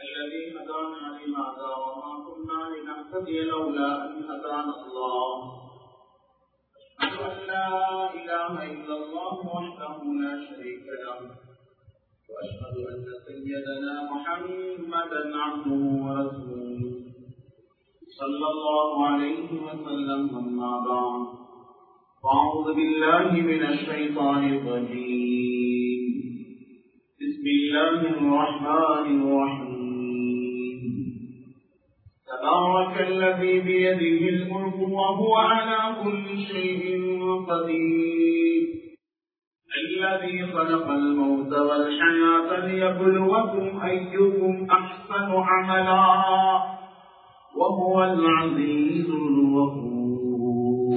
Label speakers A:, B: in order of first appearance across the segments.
A: الذي هدانا لهذا وما كنا لنهتدي لولا أن هدانا الله أشهد أن لا إله إلا الله وحده لا شريك له وأشهد أن سيدنا محمدا عبده ورسوله صلى الله عليه وسلم أما بعد فأعوذ بالله من الشيطان الرجيم بسم الله الرحمن الرحيم تبارك الذي بيده الملك وهو على كل شيء قدير الذي خلق الموت والحياة ليبلوكم أيكم أحسن عملا وهو العزيز الغفور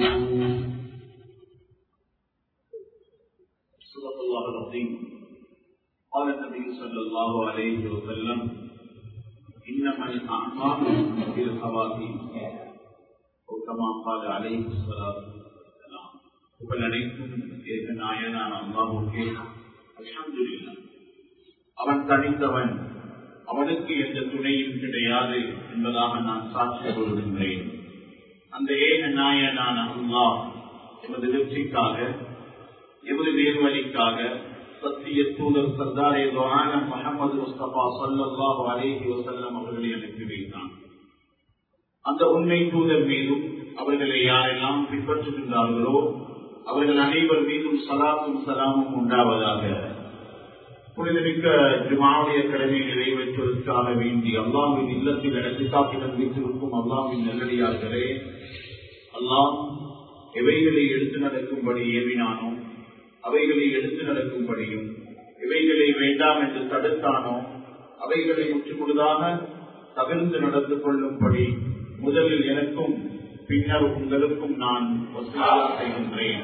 A: صدق الله العظيم قال النبي صلى الله عليه وسلم إنما الأعمال بالخواتيم وكما قال عليه الصلاة والسلام புகழ் அனைத்தும் ஏக நாயனான அல்லாஹுக்கே அல்ஹம்துலில்லா அவன் தனித்தவன் அவனுக்கு எந்த துணையும் கிடையாது என்பதாக நான் சாட்சி கொள்கின்றேன் அந்த ஏக நாயனான அல்லாஹ் எமது வெற்றிக்காக எமது நேர்வழிக்காக சத்திய தூதர் சர்தாரே துவானம் முகமது முஸ்தபா சல்லாஹு அலேஹி வசல்லம் அவர்களை அனுப்பி வைத்தான் அந்த உண்மை தூதர் மீதும் அவர்களை யாரெல்லாம் பின்பற்றுகின்றார்களோ அவர்கள் அனைவர் மீதும் சலாத்தும் சலாமும் உண்டாவதாக புனிதமிக்க ஜுமாவுடைய கடமை நிறைவேற்றுவதற்காக வேண்டி அல்லாவின் இல்லத்தில் இடத்திற்காக்கிடம் வைத்திருக்கும் அல்லாவின் நல்லடியார்களே அல்லாம் எவைகளை எடுத்து நடக்கும்படி ஏவினானோ அவைகளை எடுத்து நடக்கும்படியும் இவைகளை வேண்டாம் என்று தடுத்தானோ அவைகளை முற்றுமுழுதாக தவிர்த்து நடந்து கொள்ளும்படி முதலில் எனக்கும் பின்னர் உங்களுக்கும் நான் வசூலாக செய்கின்றேன்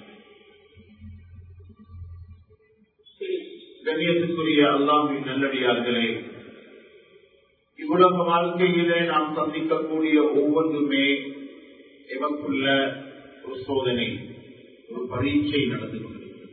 A: கண்ணியத்துக்குரிய அல்லாமின் நல்லடியார்களே இவ்வுலக வாழ்க்கையிலே நாம் சந்திக்கக்கூடிய ஒவ்வொன்றுமே எமக்குள்ள ஒரு சோதனை ஒரு பரீட்சை நடந்து கொண்டிருக்கிறது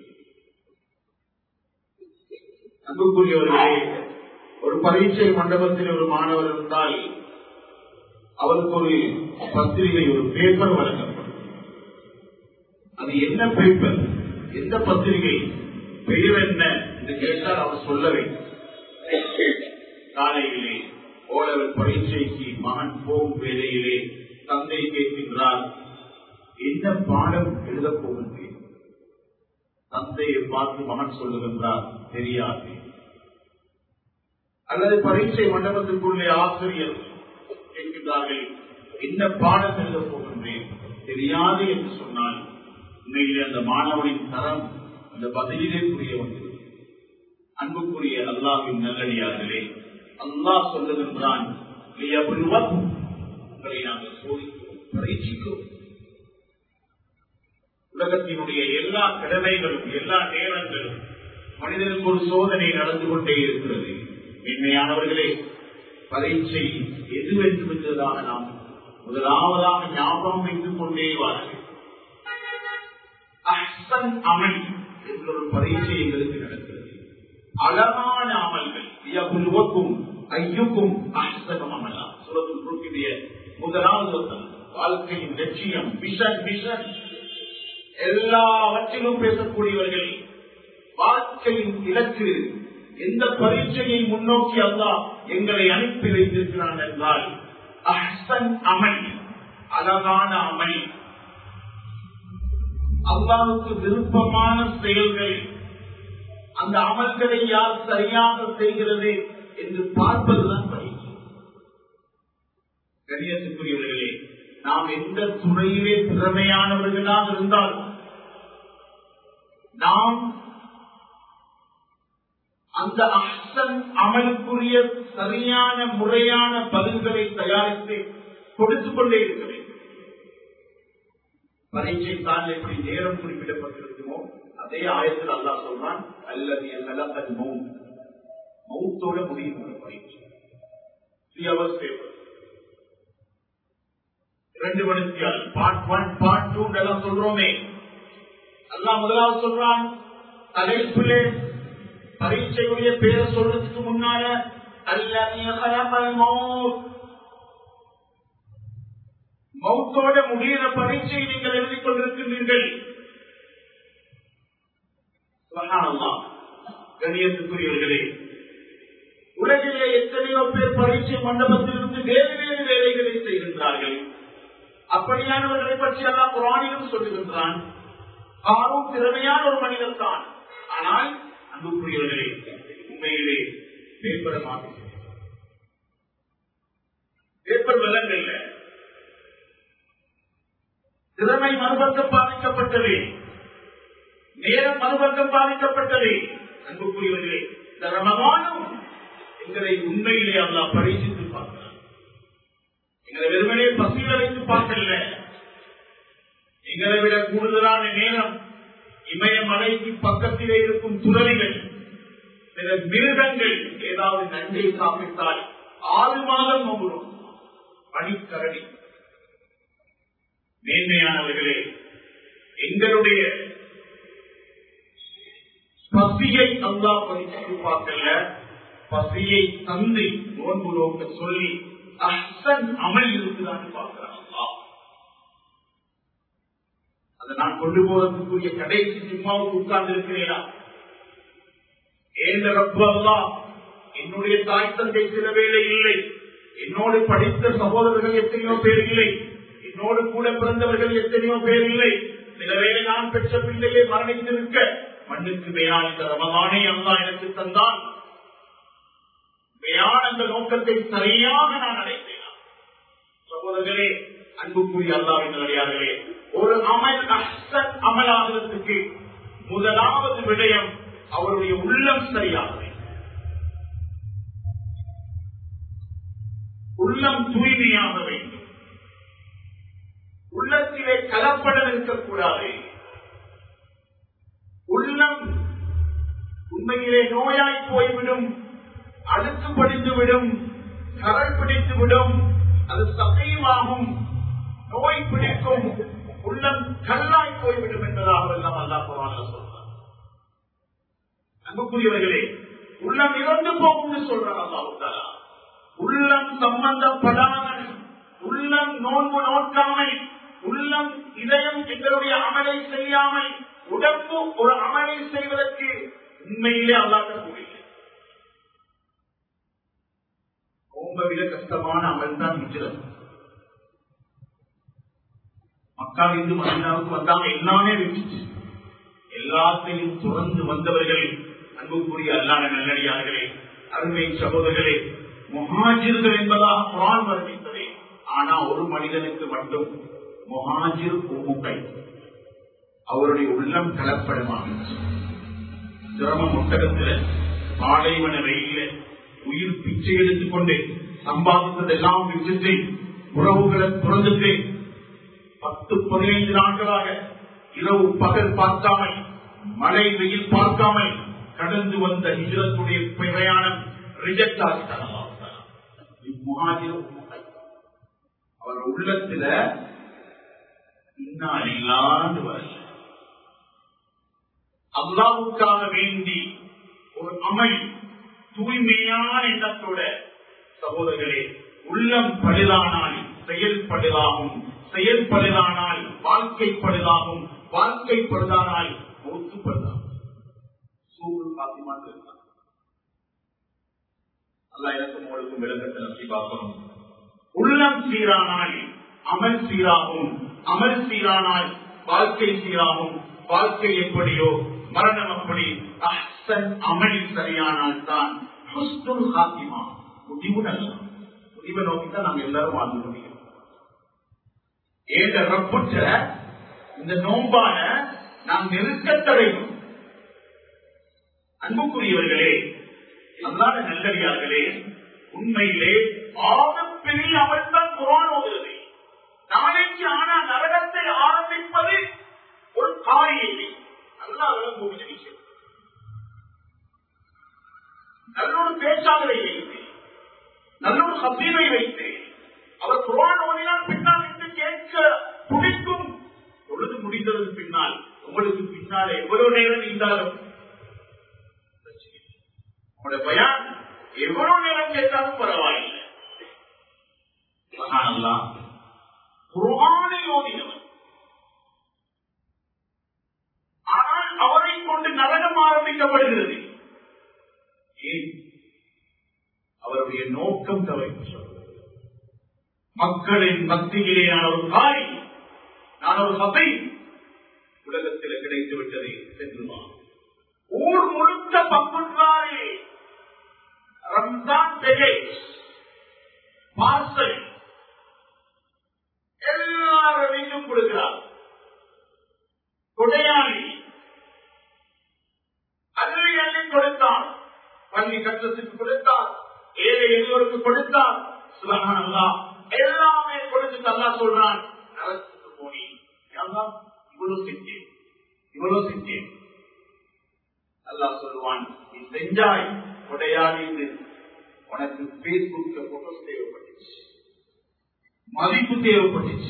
A: அன்புக்குரியவர்களே ஒரு பரீட்சை மண்டபத்தில் ஒரு மாணவர் இருந்தால் அவருக்கு ஒரு பத்திரிகை ஒரு பேப்பர் வழங்கப்படும் அது என்ன பேப்பர் எந்த பத்திரிகை பெயர் என்ன என்று கேட்டால் அவர் சொல்ல வேண்டும் காலையிலே ஓலவர் பரீட்சைக்கு மகன் போகும் வேலையிலே தந்தை கேட்கின்றார் என்ன பாடம் எழுதப் போகின்றேன் தந்தையை பார்த்து மகன் சொல்லுகின்றார் தெரியாது அல்லது பரீட்சை மண்டபத்திற்குள்ளே ஆசிரியர் கேட்கின்றார்கள் என்ன பாடம் எழுதப் போகின்றேன் தெரியாது என்று சொன்னால் உண்மையிலே அந்த மாணவனின் தரம் அந்த பதிலிலே புரிய வந்தது அன்புக்குரிய அல்லாவின் நல்லடியார்களே அல்லாஹ் சொல்லுகின்றான் உங்களை நாங்கள் சோதிக்கிறோம் பரீட்சிக்கிறோம் உலகத்தினுடைய எல்லா கடமைகளும் எல்லா நேரங்களும் மனிதனுக்கு ஒரு சோதனை நடந்து கொண்டே இருக்கிறது மென்மையானவர்களே பரீட்சை எதுவென்று என்பதாக நாம் முதலாவதாக ஞாபகம் வைத்துக் கொண்டே வாருங்கள் அஹ்சன் அமல் என்ற ஒரு பரீட்சை எங்களுக்கு நடக்கிறது அழகான அமல்கள் எவ்வளவுக்கும் ஐயுக்கும் அஹ்சனம் அமலா சுரத்தில் குறிப்பிய முதலாவது வாழ்க்கையின் லட்சியம் மிஷன் மிஷன் எல்லாவற்றிலும் பேசக்கூடியவர்கள் வாழ்க்கையின் இலக்கு எந்த பரீட்சையை முன்னோக்கி அல்லா எங்களை அனுப்பி வைத்திருக்கிறான் என்றால் அஹ்சன் அமல் அழகான அமல் அல்லாவுக்கு விருப்பமான செயல்கள் அந்த அமல்களை யார் சரியாக செய்கிறது என்று பார்ப்பதுதான் பயிற்சி கணியத்துக்குரியவர்களே நாம் எந்த துறையிலே திறமையானவர்களாக இருந்தால் நாம் அந்த அஹ்சன் அமலுக்குரிய சரியான முறையான பதில்களை தயாரித்து கொடுத்துக் கொண்டே இருக்க வேண்டும் பரீட்சை தான் எப்படி நேரம் குறிப்பிடப்பட்டிருக்குமோ அதே ஆயத்தில் அல்லா சொல்றான் அல்லது கலப்பன் மௌன் மௌத்தோட முடியும் அந்த பரீட்சை த்ரீ ஹவர்ஸ் பேப்பர் இரண்டு மணிக்கு பார்ட் ஒன் பார்ட் டூ எல்லாம் சொல்றோமே அல்லாஹ் முதலாவது சொல்றான் தலைப்பிலே பரீட்சையுடைய பேரை சொல்றதுக்கு முன்னால الذي خلق الموت மௌத்தோட முடிகிற பரீட்சை நீங்கள் எழுதிக் கொண்டிருக்கின்றீர்கள் சுப்ஹானல்லாஹ். கண்ணியத்துக்குரியவர்களே உலகிலே எத்தனையோ பேர் பரீட்சை மண்டபத்திலிருந்து வேறு வேறு வேலைகளை செய்கின்றார்கள் அப்படியானவர்களை பற்றி எல்லாம் குரானிலும் சொல்லுகின்றான் காரும் திறமையான ஒரு மனிதன் தான் ஆனால் அன்புக்குரியவர்களே உண்மையிலே பேப்பரமாக பேப்பர் விலங்கல்ல திறமை மறுபக்கம் பாதிக்கப்பட்டது நேரம் மறுபக்கம் பாதிக்கப்பட்டது அன்புக்குரியவர்களே இந்த ரமதானும் எங்களை உண்மையிலே அல்லாஹ் பரிசித்து பார்க்கிறார் எங்களை வெறுமனே பசியில வைத்து பார்க்கல எங்களை விட கூடுதலான நேரம் இமயமலைக்கு பக்கத்திலே இருக்கும் துறவிகள் சில மிருகங்கள் ஏதாவது நஞ்சை சாப்பிட்டால் ஆறு மாதம் நோகிறோம் பனிக்கரடி மேன்மையானவர்களே எங்களுடைய பசியை தந்தா பரிசு பார்க்கல பசியை தந்து நோன்பு நோக்க சொல்லி அஹ்சன் அமல் இருக்குதான்னு பார்க்கிறான் அல்லாஹ். அதை நான் கொண்டு போறதுக்குரிய கடைசி சும்மாவுக்கு உட்கார்ந்து இருக்கிறேனா ஏந்த ரப்பு அல்லாஹ் என்னுடைய தாய் தந்தை சில வேலை இல்லை என்னோடு படித்த சகோதரர்கள் எத்தனையோ பேர் இல்லை என்னோடு கூட பிறந்தவர்கள் எத்தனையோ பேர் இல்லை சில வேளை நான் பெற்ற பிள்ளையை மரணித்திருக்க மண்ணுக்கு மேலான இந்த ரமதானே அல்லா எனக்கு தந்தான் மேலான அந்த நோக்கத்தை சரியாக நான் அடைந்தேன் சகோதரர்களே அன்புக்குரிய அல்லாவின் அடையாளர்களே ஒரு அமல் அஹ்சன் அமலாகிறதுக்கு முதலாவது விடயம் அவருடைய உள்ளம் சரியாக வேண்டும். உள்ளம் தூய்மையாக வேண்டும் உள்ளத்திலே கலப்படம் இருக்கக்கூடாது உள்ளம் உண்மையிலே நோயாய் போய்விடும் அழுத்து படித்துவிடும் கரல் பிடித்துவிடும் அது சகையுமாகும் நோய் பிடிக்கும் உள்ளம் கல்லாய் போய்விடும் என்பதாக எல்லாம் அல்லா குரான் சொல்றார் அன்புக்குரியவர்களே உள்ளம் இறந்து போகும்னு சொல்றார் அல்லாஹ் உள்ளம் சம்பந்தப்படாமல் உள்ளம் நோன்பு நோக்காமல் உள்ளம் இதயம் எங்களுடைய அமலை செய்யாமல் உடம்பு ஒரு அமலை செய்வதற்கு உண்மையிலே அல்லாத கூடிய ரொம்ப விட கஷ்டமான அமல் தான் ஹிஜ்ரத் மக்கா இந்து மதினாவுக்கு வந்தாங்க எல்லாமே விட்டுச்சு எல்லாத்தையும் துறந்து வந்தவர்கள் அன்புக்குரிய அல்லாத நல்லடியார்களே அருமை சகோதரர்களே முஹாஜிர்கள் என்பதாக குரான் வருகின்றது ஆனா ஒரு மனிதனுக்கு மட்டும் முஹாஜிர் உமுகை அவருடைய உள்ளம் கலப்படமாக சிரம முட்டகத்துல பாலைவன வெயில உயிர் பிச்சை எடுத்துக் கொண்டு சம்பாதித்ததெல்லாம் விட்டுட்டு உறவுகளை துறந்துட்டு பத்து பதினைந்து நாட்களாக இரவு பகல் பார்க்காமல் மழை வெயில் பார்க்காமல் கடந்து வந்த ஹிஜரத்துடைய பிரயாணம் ரிஜெக்ட் ஆகிட்டாங்க அவர் உள்ளத்துல இன்னால் இல்லாண்டு வரல அல்லாவுக்காக வேண்டி ஒரு அமல் தூய்மையான எண்ணத்தோட சகோதரர்களே உள்ளம் பழுதானால் செயல் பழுதாகும் செயல் பழுதானால் வாழ்க்கை பழுதாகும் வாழ்க்கை பழுதானால் மௌத்து பழுதாகும் சூழல் பாத்திமான்னு இருக்காங்க அல்லா எனக்கும் உங்களுக்கும் விளக்கத்தை நம்பி பார்க்கணும் உள்ளம் சீரானால் அமல் சீராகும் அமல் சீரானால் வாழ்க்கை சீராகும் வாழ்க்கை எப்படியோ மரணம் அப்படி அஹ்சன் அமல் சரியானால் தான் ஹுஸ்னுல் ஹாத்திமா முடிவு நல்ல முடிவை நோக்கி தான் நாங்க எல்லாரும் வாழ்ந்து முடியும் ஏக ரப்புற்ற இந்த நோம்பான நாம் நெருக்கத்தடையும் அன்புக்குரியவர்களே அல்லாத நல்லடியார்களே உண்மையிலே ஆகப்பெரிய அவள் தான் குரான் ஓதுகிறது நாளைக்கு ஆனா நரகத்தை ஆரம்பிப்பது ஒரு காரியை நல்லா விளங்கும் விஷயம் நல்லொரு பேச்சாளரை வைத்து நல்லொரு சபீரை வைத்து அவர் குரான் ஓதினால் பின்னால் என்று கேட்க துடிக்கும் பொழுது முடிந்ததற்கு பின்னால் உங்களுக்கு பின்னாலே எவ்வளவு நேரம் இருந்தாலும் உங்களுடைய பயான் எவ்வளவு நேரம் கேட்டாலும் பரவாயில்லை சுப்ஹானல்லாஹ். குர்ஆனை ஓதினவர் ஆனால் அவரை கொண்டு நரகம் ஆரம்பிக்கப்படுகிறது ஏன் அவருடைய நோக்கம் தவிர்த்து சொல்வது மக்களின் மத்தியிலே நான் ஒரு காய் நான் ஒரு சபை உலகத்தில் கிடைத்து விட்டதை சென்றுமா ஊர் முழுக்க பங்குன்றாரே ரம்ஜான் பேக்கேஜ் பார்சல் எல்லாரும் வீட்டும் கொடுக்கிறார் கொடையாளி அள்ளி அள்ளி கொடுத்தார் பள்ளி கட்டத்துக்கு கொடுத்தார் ஏழை எளியோருக்கு கொடுத்தார் சுலகான் அல்லா எல்லாமே கொடுத்து அல்லா சொல்றான் நரசுக்கு போனி அல்லாஹ் இவ்வளவு செஞ்சேன் இவ்வளவு செஞ்சேன் அல்லா சொல்லுவான் நீ செஞ்சாய் கொடையாளி உனக்கு பேஸ்புக்ல போட்டோஸ் தேவைப்பட்டுச்சு மதிப்பு தேவைப்பட்டுச்சு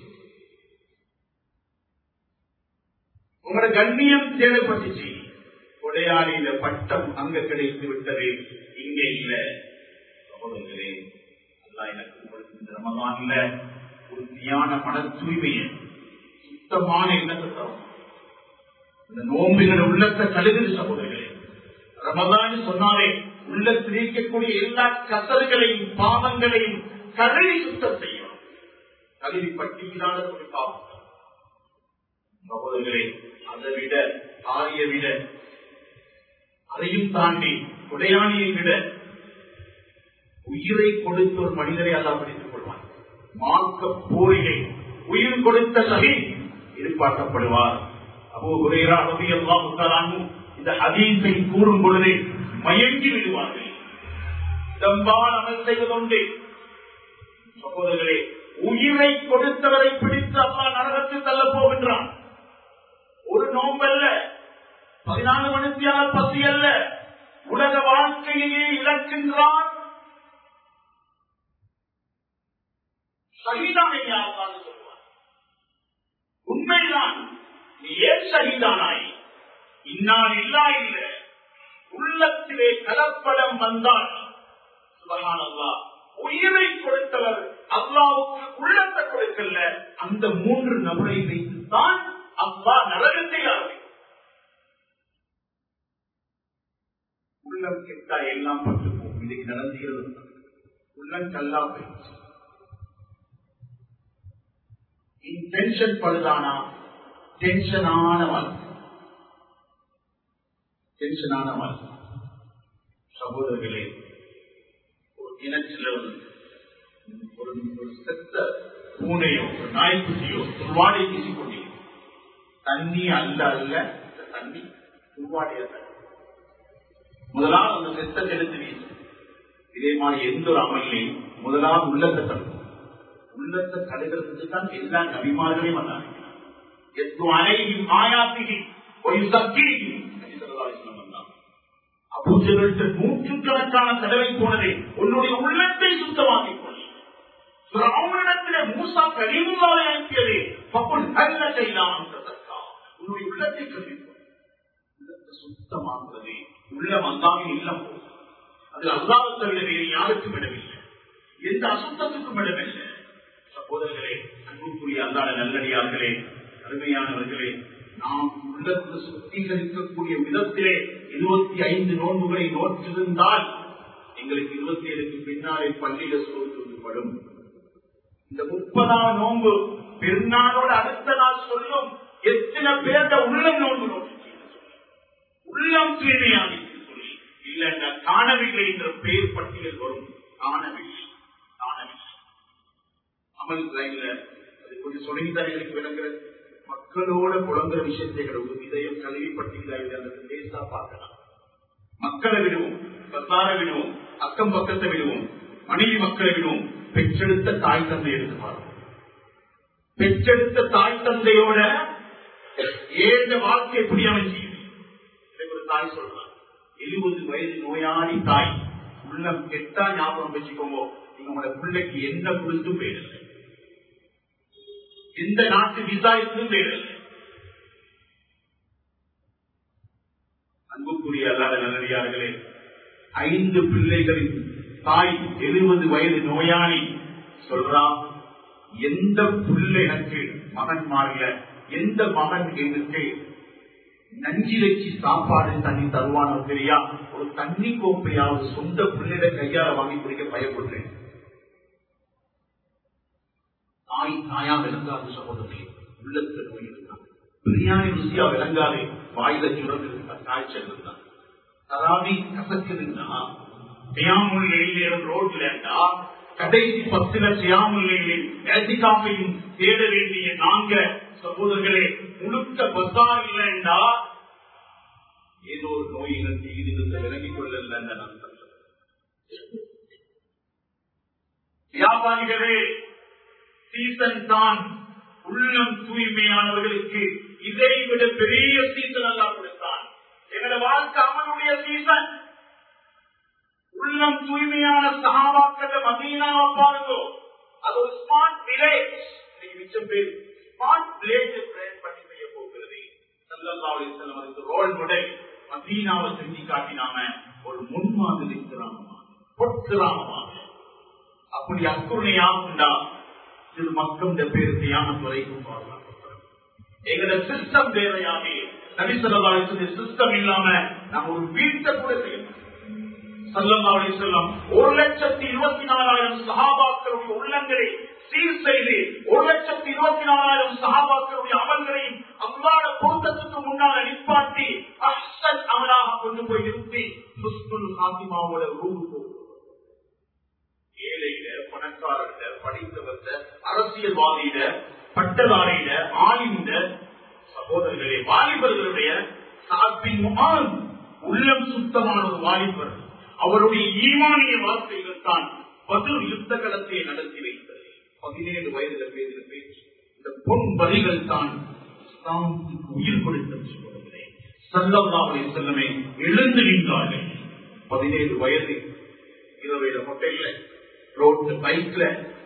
A: உங்களோட கண்ணியம் தேவைப்பட்டுச்சு கொடையாளியில பட்டம் அங்க கிடைத்து விட்டது இங்க இல்ல சகோதரர்களே அல்லா எனக்கு உங்களுக்கு இந்த ரமதான்ல உறுதியான மன தூய்மையை சுத்தமான எண்ணத்தை தரும் இந்த நோம்புகள் உள்ளத்தை கழுகுது சகோதரர்களே ரமதான் சொன்னாலே உள்ளத்தில் இருக்கக்கூடிய எல்லா கசல்களையும் பாவங்களையும் கழுவி சுத்தம் செய்யும் கழுவி பட்டியலான ஒரு பாவம் சகோதரர்களே அதை விட ஆரிய விட அதையும் தாண்டி உடையாணியை விட உயிரை கொடுத்த ஒரு மனிதரை எல்லாம் படித்துக் கொள்வார் மார்க்க போரிலே உயிர் கொடுத்த சகி எதிர்பார்க்கப்படுவார் அப்போ குறையரா ரவி எல்லாம் இந்த ஹதீஸை கூறும் பொழுது மயங்கி விடுவார்கள் இதம்பால் அமல் செய்வதுண்டு சகோதரர்களே உயிரை கொடுத்தவரை பிடித்து அப்பா நரகத்தில் தள்ள போகின்றான் ஒரு நோம்பல்ல பதினாலு மணித்தியான பசி அல்ல உலக வாழ்க்கையிலேயே இழக்கின்றான் சகிதானை யாருக்காக சொல்வார் உண்மைதான் நீ ஏன் சகிதானாய் இன்னால் இல்லா இல்ல உள்ளத்திலே கலப்படம் வந்தால் சுபகானல்லா உயிரை கொடுத்தவர் அல்லாவுக்கு உள்ளத்தை கொடுக்கல அந்த மூன்று நபரை வைத்துத்தான் அப்பா நரகத்தை ஆரம்பிக்கும் உள்ளம் கெட்டா எல்லாம் பட்டுப்போம் இன்னைக்கு நடந்துகிறது உள்ளம் கல்லா போயிடுச்சு டென்ஷன் பழுதானா டென்ஷனான வாழ்க்கை டென்ஷனான வாழ்க்கை சகோதரர்களே ஒரு இனத்தில் ஒரு ஒரு ஒரு செத்த பூனையோ ஒரு நாய்க்குட்டியோ துருவாடை வீசிக் கொண்டிருக்கும் தண்ணி அல்ல அல்ல இந்த தண்ணி துருவாடைய தண்ணி முதலாவது அந்த செத்த எடுத்து வீசும் இதே மாதிரி எந்த ஒரு அமல்லையும் முதலாவது உள்ளத்தை தடுக்கும் உள்ளத்தை தடுக்கிறதுக்கு தான் எல்லா நபிமார்களையும் வந்தாங்க எத்தோ அனைவரும் ஆயாத்திகி ஒரு சக்தியும் அப்பூஜைகள்கிட்ட நூற்றுக்கணக்கான தடவை போனதே உன்னுடைய உள்ளத்தை சுத்தமாக்கிக் கொள் அவனிடத்திலே மூசா கரீமுல்லாவை அனுப்பியதே பப்புள் நல்ல செய்யலாம் உன்னுடைய உள்ளத்தை கல்விக்கொள் உள்ளத்தை சுத்தமாக்குறது உள்ளம் அல்லாமல் இல்லம் போகும் அது அல்லாத தவிர வேறு யாருக்கும் இடமில்லை எந்த அசுத்தத்துக்கும் இடமில்லை சகோதரர்களே அன்புக்குரிய அல்லாத நல்லடியார்களே அருமையானவர்களே நாம் உள்ளத்தில் சுத்திகரிக்கக்கூடிய விதத்திலே இருபத்தி ஐந்து நோன்புகளை நோற்றிருந்தால் எங்களுக்கு இருபத்தி ஏழுக்கு பின்னாலே பள்ளியில சோற்றுப்படும் இந்த முப்பதாம் நோன்பு பெருநாளோட அடுத்த நாள் சொல்லும் எத்தனை பேர்த்த உள்ளம் நோன்பு நோட்டு உள்ளம் தூய்மையாக சொல்லி இல்லைன்னா காணவில்லை என்ற பெயர் பட்டியல் வரும் காணவில்லை காணவில்லை அமல் லைன்ல அது கொஞ்சம் சொல்லித்தான் எனக்கு விளங்குறது மக்களோட புலங்குற விஷயத்தை ஒரு இதயம் கல்வி பட்டியலாக லேசா பார்க்கலாம் மக்களை விடுவோம் பத்தார விடுவோம் அக்கம் பக்கத்தை விடுவோம் மனைவி மக்களை விடுவோம் பெற்றெடுத்த தாய் தந்தை எடுத்து பார்ப்போம் பெற்றெடுத்த தாய் தந்தையோட ஏந்த வாழ்க்கை எப்படி அமைச்சு ஒரு தாய் சொல்றான் எழுபது வயது நோயாளி தாய் உள்ளம் கெட்டா ஞாபகம் வச்சுக்கோங்க நீங்க உங்களோட பிள்ளைக்கு எந்த புரிந்தும் போயிடல எந்த நாட்டு விசா இருந்தும் போயிடல அன்புக்குரிய அல்லாத நல்லடியார்களே ஐந்து பிள்ளைகளின் தாய் எழுபது வயது நோயாளி சொல்றா எந்த பிள்ளை எனக்கு மகன் மாறல எந்த மகன் எனக்கு நஞ்சி வச்சு சாப்பாடு தண்ணி தருவானோ தெரியா ஒரு தண்ணி கோப்பையாவது சொந்த பிள்ளைட கையால வாங்கி குடிக்க பயப்படுறேன் தாய் தாயா விளங்காது சகோதரி உள்ளத்தில் நோய் இருந்தான் பிரியாணி ருசியா விளங்காது வாயில சுரம் இருந்தா காய்ச்சல் இருந்தான் தராவி கசக்குதுன்னா சியாமுல் எழிலேறும் ரோட்ல இருந்தா கடைசி பத்துல சியாமுல் எழிலில் ஏசிகாமையும் தேட வேண்டிய நாங்க சகோதரர்களே முழுக்க பசார் இல்லைண்டா ஏதோ ஒரு நோய்கள் தீவிரத்தை விலகிக் கொள்ளல வியாபாரிகளே சீசன் தான் உள்ளம் தூய்மையானவர்களுக்கு இதை விட பெரிய சீசன் எல்லாம் கொடுத்தான் எங்களோட வாழ்க்கை அவனுடைய சீசன் உள்ளம் தூய்மையான சகாபாக்கள் மதீனாவை பாருங்கோ அது ஒரு ஸ்மார்ட் வில்லேஜ் மிச்சம் பேர் ஸ்மார்ட் வில்லேஜ் பிளான் பண்ணி செய்ய போகிறது சல்லல்லாஹு செல்லம் அதுக்கு ரோல் மாடல் மதீனாவை செஞ்சு காட்டினாம ஒரு முன்மாதிரி கிராமமாக பொற்கிராமமாக அப்படி அக்குணையாகுண்டா இது மக்களுடைய பேர் தியானம் வரைக்கும் பாதுகாக்கப்படும் எங்களோட சிஸ்டம் தேவையாக நபிசல்லாவுடைய சிஸ்டம் இல்லாம நம்ம ஒரு வீட்டை கூட செய்யணும் சல்லல்லாஹு செல்லம் ஒரு லட்சத்தி இருபத்தி நாலாயிரம் சகாபாக்களுடைய உள்ளங்களை சீர் செய்து ஒரு லட்சத்தி இருபத்தி நாலாயிரம் சகாபாக்களுடைய அமல்களையும் அல்லாத பொருத்தத்துக்கு முன்னால நிப்பாட்டி அஹ்சன் அமலாக கொண்டு போய் நிறுத்தி சுஸ்துல் சாத்திமாவோட ரூமுக்கு ஏழையில பணக்காரர்ல படித்தவர்ல அரசியல்வாதியில பட்டதாரியில ஆலிந்த சகோதரர்களே வாலிபர்களுடைய சாப்பின் முகான் உள்ளம் சுத்தமான ஒரு வாலிபர் அவருடைய ஈமானிய வார்த்தைகள் தான் பதில் யுத்த களத்தை நடத்தி வைத்தது பதினேழு வயதுல பேசின பேச்சு இந்த பொன் வரிகள் தான் இஸ்லாமுக்கு உயிர் கொடுத்த சொல்லுகிறேன் சல்லல்லாவுடைய செல்லமே எழுந்து நின்றார்கள் பதினேழு வயது இரவையில மொட்டையில ரோட்டு பைக்ல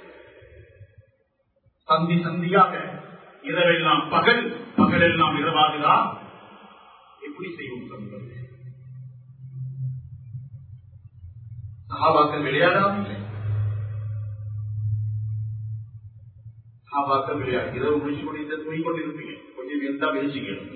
A: சந்தி சந்தியாக இரவெல்லாம் பகல் பகலெல்லாம் இரவாகுதா எப்படி செய்வோம் சொல்வது சகாபாக்கள் விளையாடாமல் சகாபாக்கள் விளையாடு இரவு முடிச்சு கொண்டு துணி கொண்டிருப்பீங்க கொஞ்சம் இருந்தா வெளிச்சுக்கணும்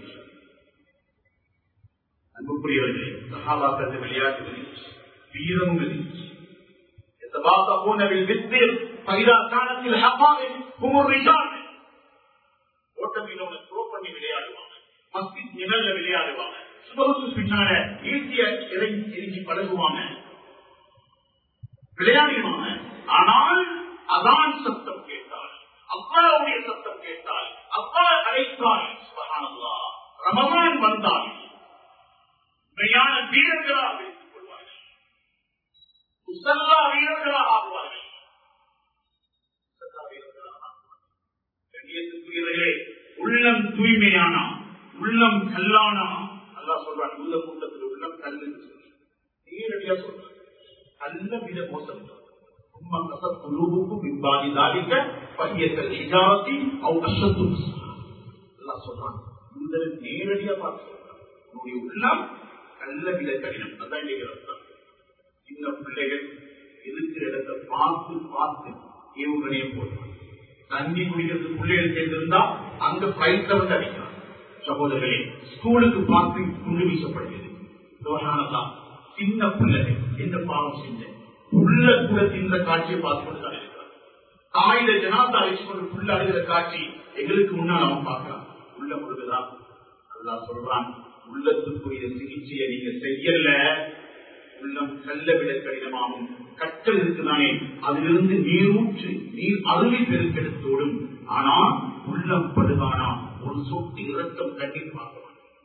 A: அன்புக்குரியவர்களே சகாபாக்கள் விளையாட்டு வீரமும் இருந்துச்சு يتباطؤون بالبذر فإذا كانت الحقائق هم الرجال ஓட்டமில்லவனை த்ரோ பண்ணி விளையாடுவாங்க மஸ்தித் நிழல்ல விளையாடுவாங்க சுபகுசு பின்னால ஈஸியா இறங்கி இறங்கி பழகுவாங்க விளையாடுவாங்க ஆனால் அதான் சத்தம் கேட்டால் அப்பாவுடைய சத்தம் கேட்டால் அப்பா அழைத்தால் சுபஹானல்லா ரமதான் வந்தால் உண்மையான வீரர்களாக வைத்துக் கொள்வார்கள் முசல்லா வீரர்களாக ஆகுவார்கள் முசல்லா வீரர்களாக ஆகுவார்கள். கண்ணியத்துக்குரியவர்களே, உள்ளம் தூய்மையானா உள்ளம் கல்லானா அல்லா சொல்றான் உள்ள கூட்டத்தில் உள்ளம் கல்லு நேரடியா சொல்றான் கல்ல விட மோசம் ثم قصد قلوبكم من بعد ذلك فهي كالحجارة أو أشد قسوة. அல்லாஹ் சொல்றான் இந்த நேரடியா பார்த்து சொல்றான் உன்னுடைய உள்ளம் கல்ல விட கடினம் அதான் இன்னைக்கு அர்த்தம் சின்ன பிள்ளைகள் இருக்கிற இடத்தை பார்த்து பார்த்து ஏவுகணையை போடுவாங்க தண்ணி குடிக்கிறது பிள்ளைகள் கேட்டிருந்தா அங்க பயிற்ற வந்து அடிக்கிறான் சகோதரர்களே ஸ்கூலுக்கு பார்த்து குண்டு வீசப்படுகிறது யோகானதான் சின்ன பிள்ளைகள் என்ன பாவம் செஞ்ச உள்ள கூட தின்ற காட்சியை பார்த்து கொண்டு தான் இருக்கிறான் தாயில ஜனாத்தா வச்சு கொண்டு புள்ள அழுகிற காட்சி எங்களுக்கு முன்னால் அவன் பார்க்கிறான் உள்ள முழுகுதான் அல்லா சொல்றான் உள்ளத்துக்குரிய சிகிச்சையை நீங்க செய்யல உள்ளம் கல்ல விட கடினமாகும் கற்றல் இருக்குதானே அதிலிருந்து நீரூற்று நீர் அருவி பெருக்கெடுத்தோடும் ஆனா உள்ளம் படுதானா ஒரு சொட்டு இரத்தம் கண்ணீர் பார்க்க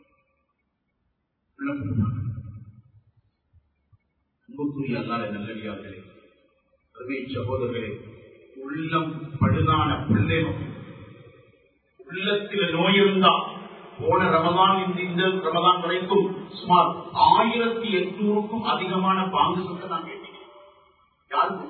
A: உள்ளம் படுதானா அன்புக்குரிய அல்லாத நல்லடியார்களே அருமை சகோதரர்களே உள்ளம் படுதான பிள்ளை உள்ளத்தில் நோய் இருந்தா போன ரமதான் இந்த இந்த ரமதான் வரைக்கும் சுமார் ஆயிரத்தி எட்நூறுக்கும் அதிகமான பாங்கு சொத்தை நான் கேட்டீங்க யாரு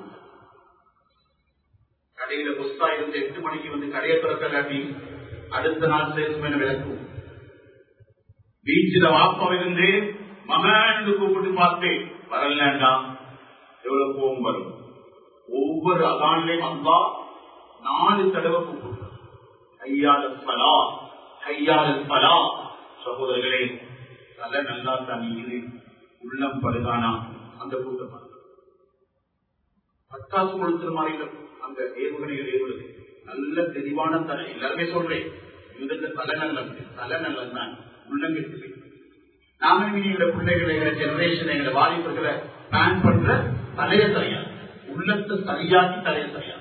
A: கடையில புஸ்தா இருந்து எட்டு மணிக்கு வந்து கடையை திறக்கலாட்டி அடுத்த நாள் சேல்ஸ்மேன் விளக்கும் பீச்சில் வாப்பம் இருந்து மகன் கூப்பிட்டு பார்த்து வரலண்டா எவ்வளவு கோபம் வரும் ஒவ்வொரு அதான்லையும் அல்லா நாலு தடவை கூப்பிடுறார் ஐயாத பலா ஐயாத பலா சகோதரர்களே தலை நல்லா தான் இது உள்ளம் பருகானா அந்த கூட்டம் பட்டாசு கொளுத்துற மாதிரி அந்த ஏவுகணைகள் ஏவுவது நல்ல தெளிவான தலை எல்லாருமே சொல்றேன் யுதத்த தலை நல்லது தலை நல்லது தான் உள்ளம் கெட்டு நாம எங்களோட பிள்ளைகளை எங்களை ஜெனரேஷன் எங்களை வாலிபர்களை பிளான் பண்ற தலைய சரியா உள்ளத்தை சரியாக்கி தலைய சரியா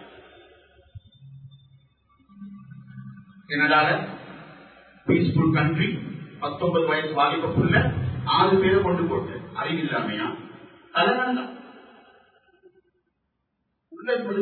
A: கனடால பீஸ்ஃபுல் கண்ட்ரி பத்தொன்பது வயசு வாலிப புள்ள ஆறு பேரை கொண்டு போட்டு அறிவில்லாமையா தலை நல்லா உள்ளப்படு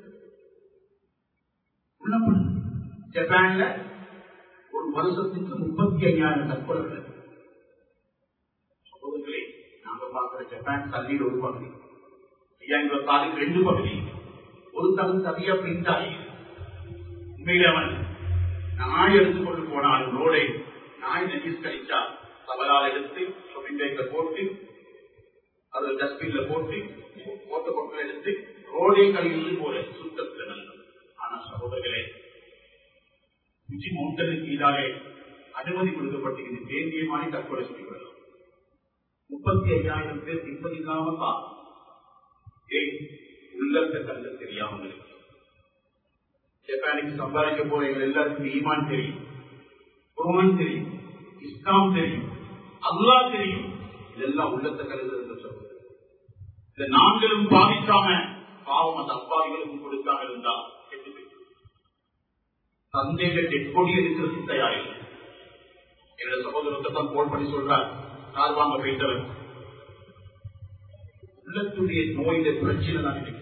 A: உள்ளப்படு ஜப்பான்ல ஒரு வருஷத்துக்கு முப்பத்தி ஐயாயிரம் தற்கொலை சகோதரர்களே நாங்க பார்க்கிற ஜப்பான் தண்ணீர் ஒரு பகுதி ஐயாயிரம் தாலுக்கு ரெண்டு பகுதி ஒரு தகுதி சரியா பிரிண்ட் ஆகி உண்மையிலே அவன் நாய் எடுத்துக்கொண்டு போனாலும் ரோடை நாய் நெஜிஸ் கழிச்சா தவறால் எடுத்து ஷாப்பிங் பேக்ல போட்டு அது டஸ்ட்பின்ல போட்டு போட்ட பொருட்களை எடுத்து ரோடே கழிவு போல சுத்தத்துல நல்லது ஆனா சகோதரர்களே உச்சி மவுண்டனுக்கு ஈடாலே அனுமதி கொடுக்கப்பட்டிருக்கிறது தேசிய மாதிரி தற்கொலை செய்வது முப்பத்தி ஐயாயிரம் பேர் நிம்மதிக்காம தான் ஏன் உள்ளத்தை கண்டு தெரியாமல் இருக்கு ஜப்பானுக்கு சம்பாதிக்க போற எங்கள் எல்லாருக்கும் ஈமான் தெரியும் குர்ஆன் தெரியும் இஸ்லாம் தெரியும் அல்லாஹ் தெரியும் இதெல்லாம் உள்ளத்தை கருது சொல்றது இதை நாங்களும் பாதிக்காம பாவம் அந்த அப்பாவிகளுக்கும் கொடுக்காம இருந்தா கெட்டு போயிடும். தந்தையில டெட்பொடி எடுக்கிறது தயாரில்லை என்னோட சகோதரத்தை தான் போன் பண்ணி சொல்றார் கார் வாங்க போயிட்டவர் உள்ளத்துடைய நோயில பிரச்சனை தான் எனக்கு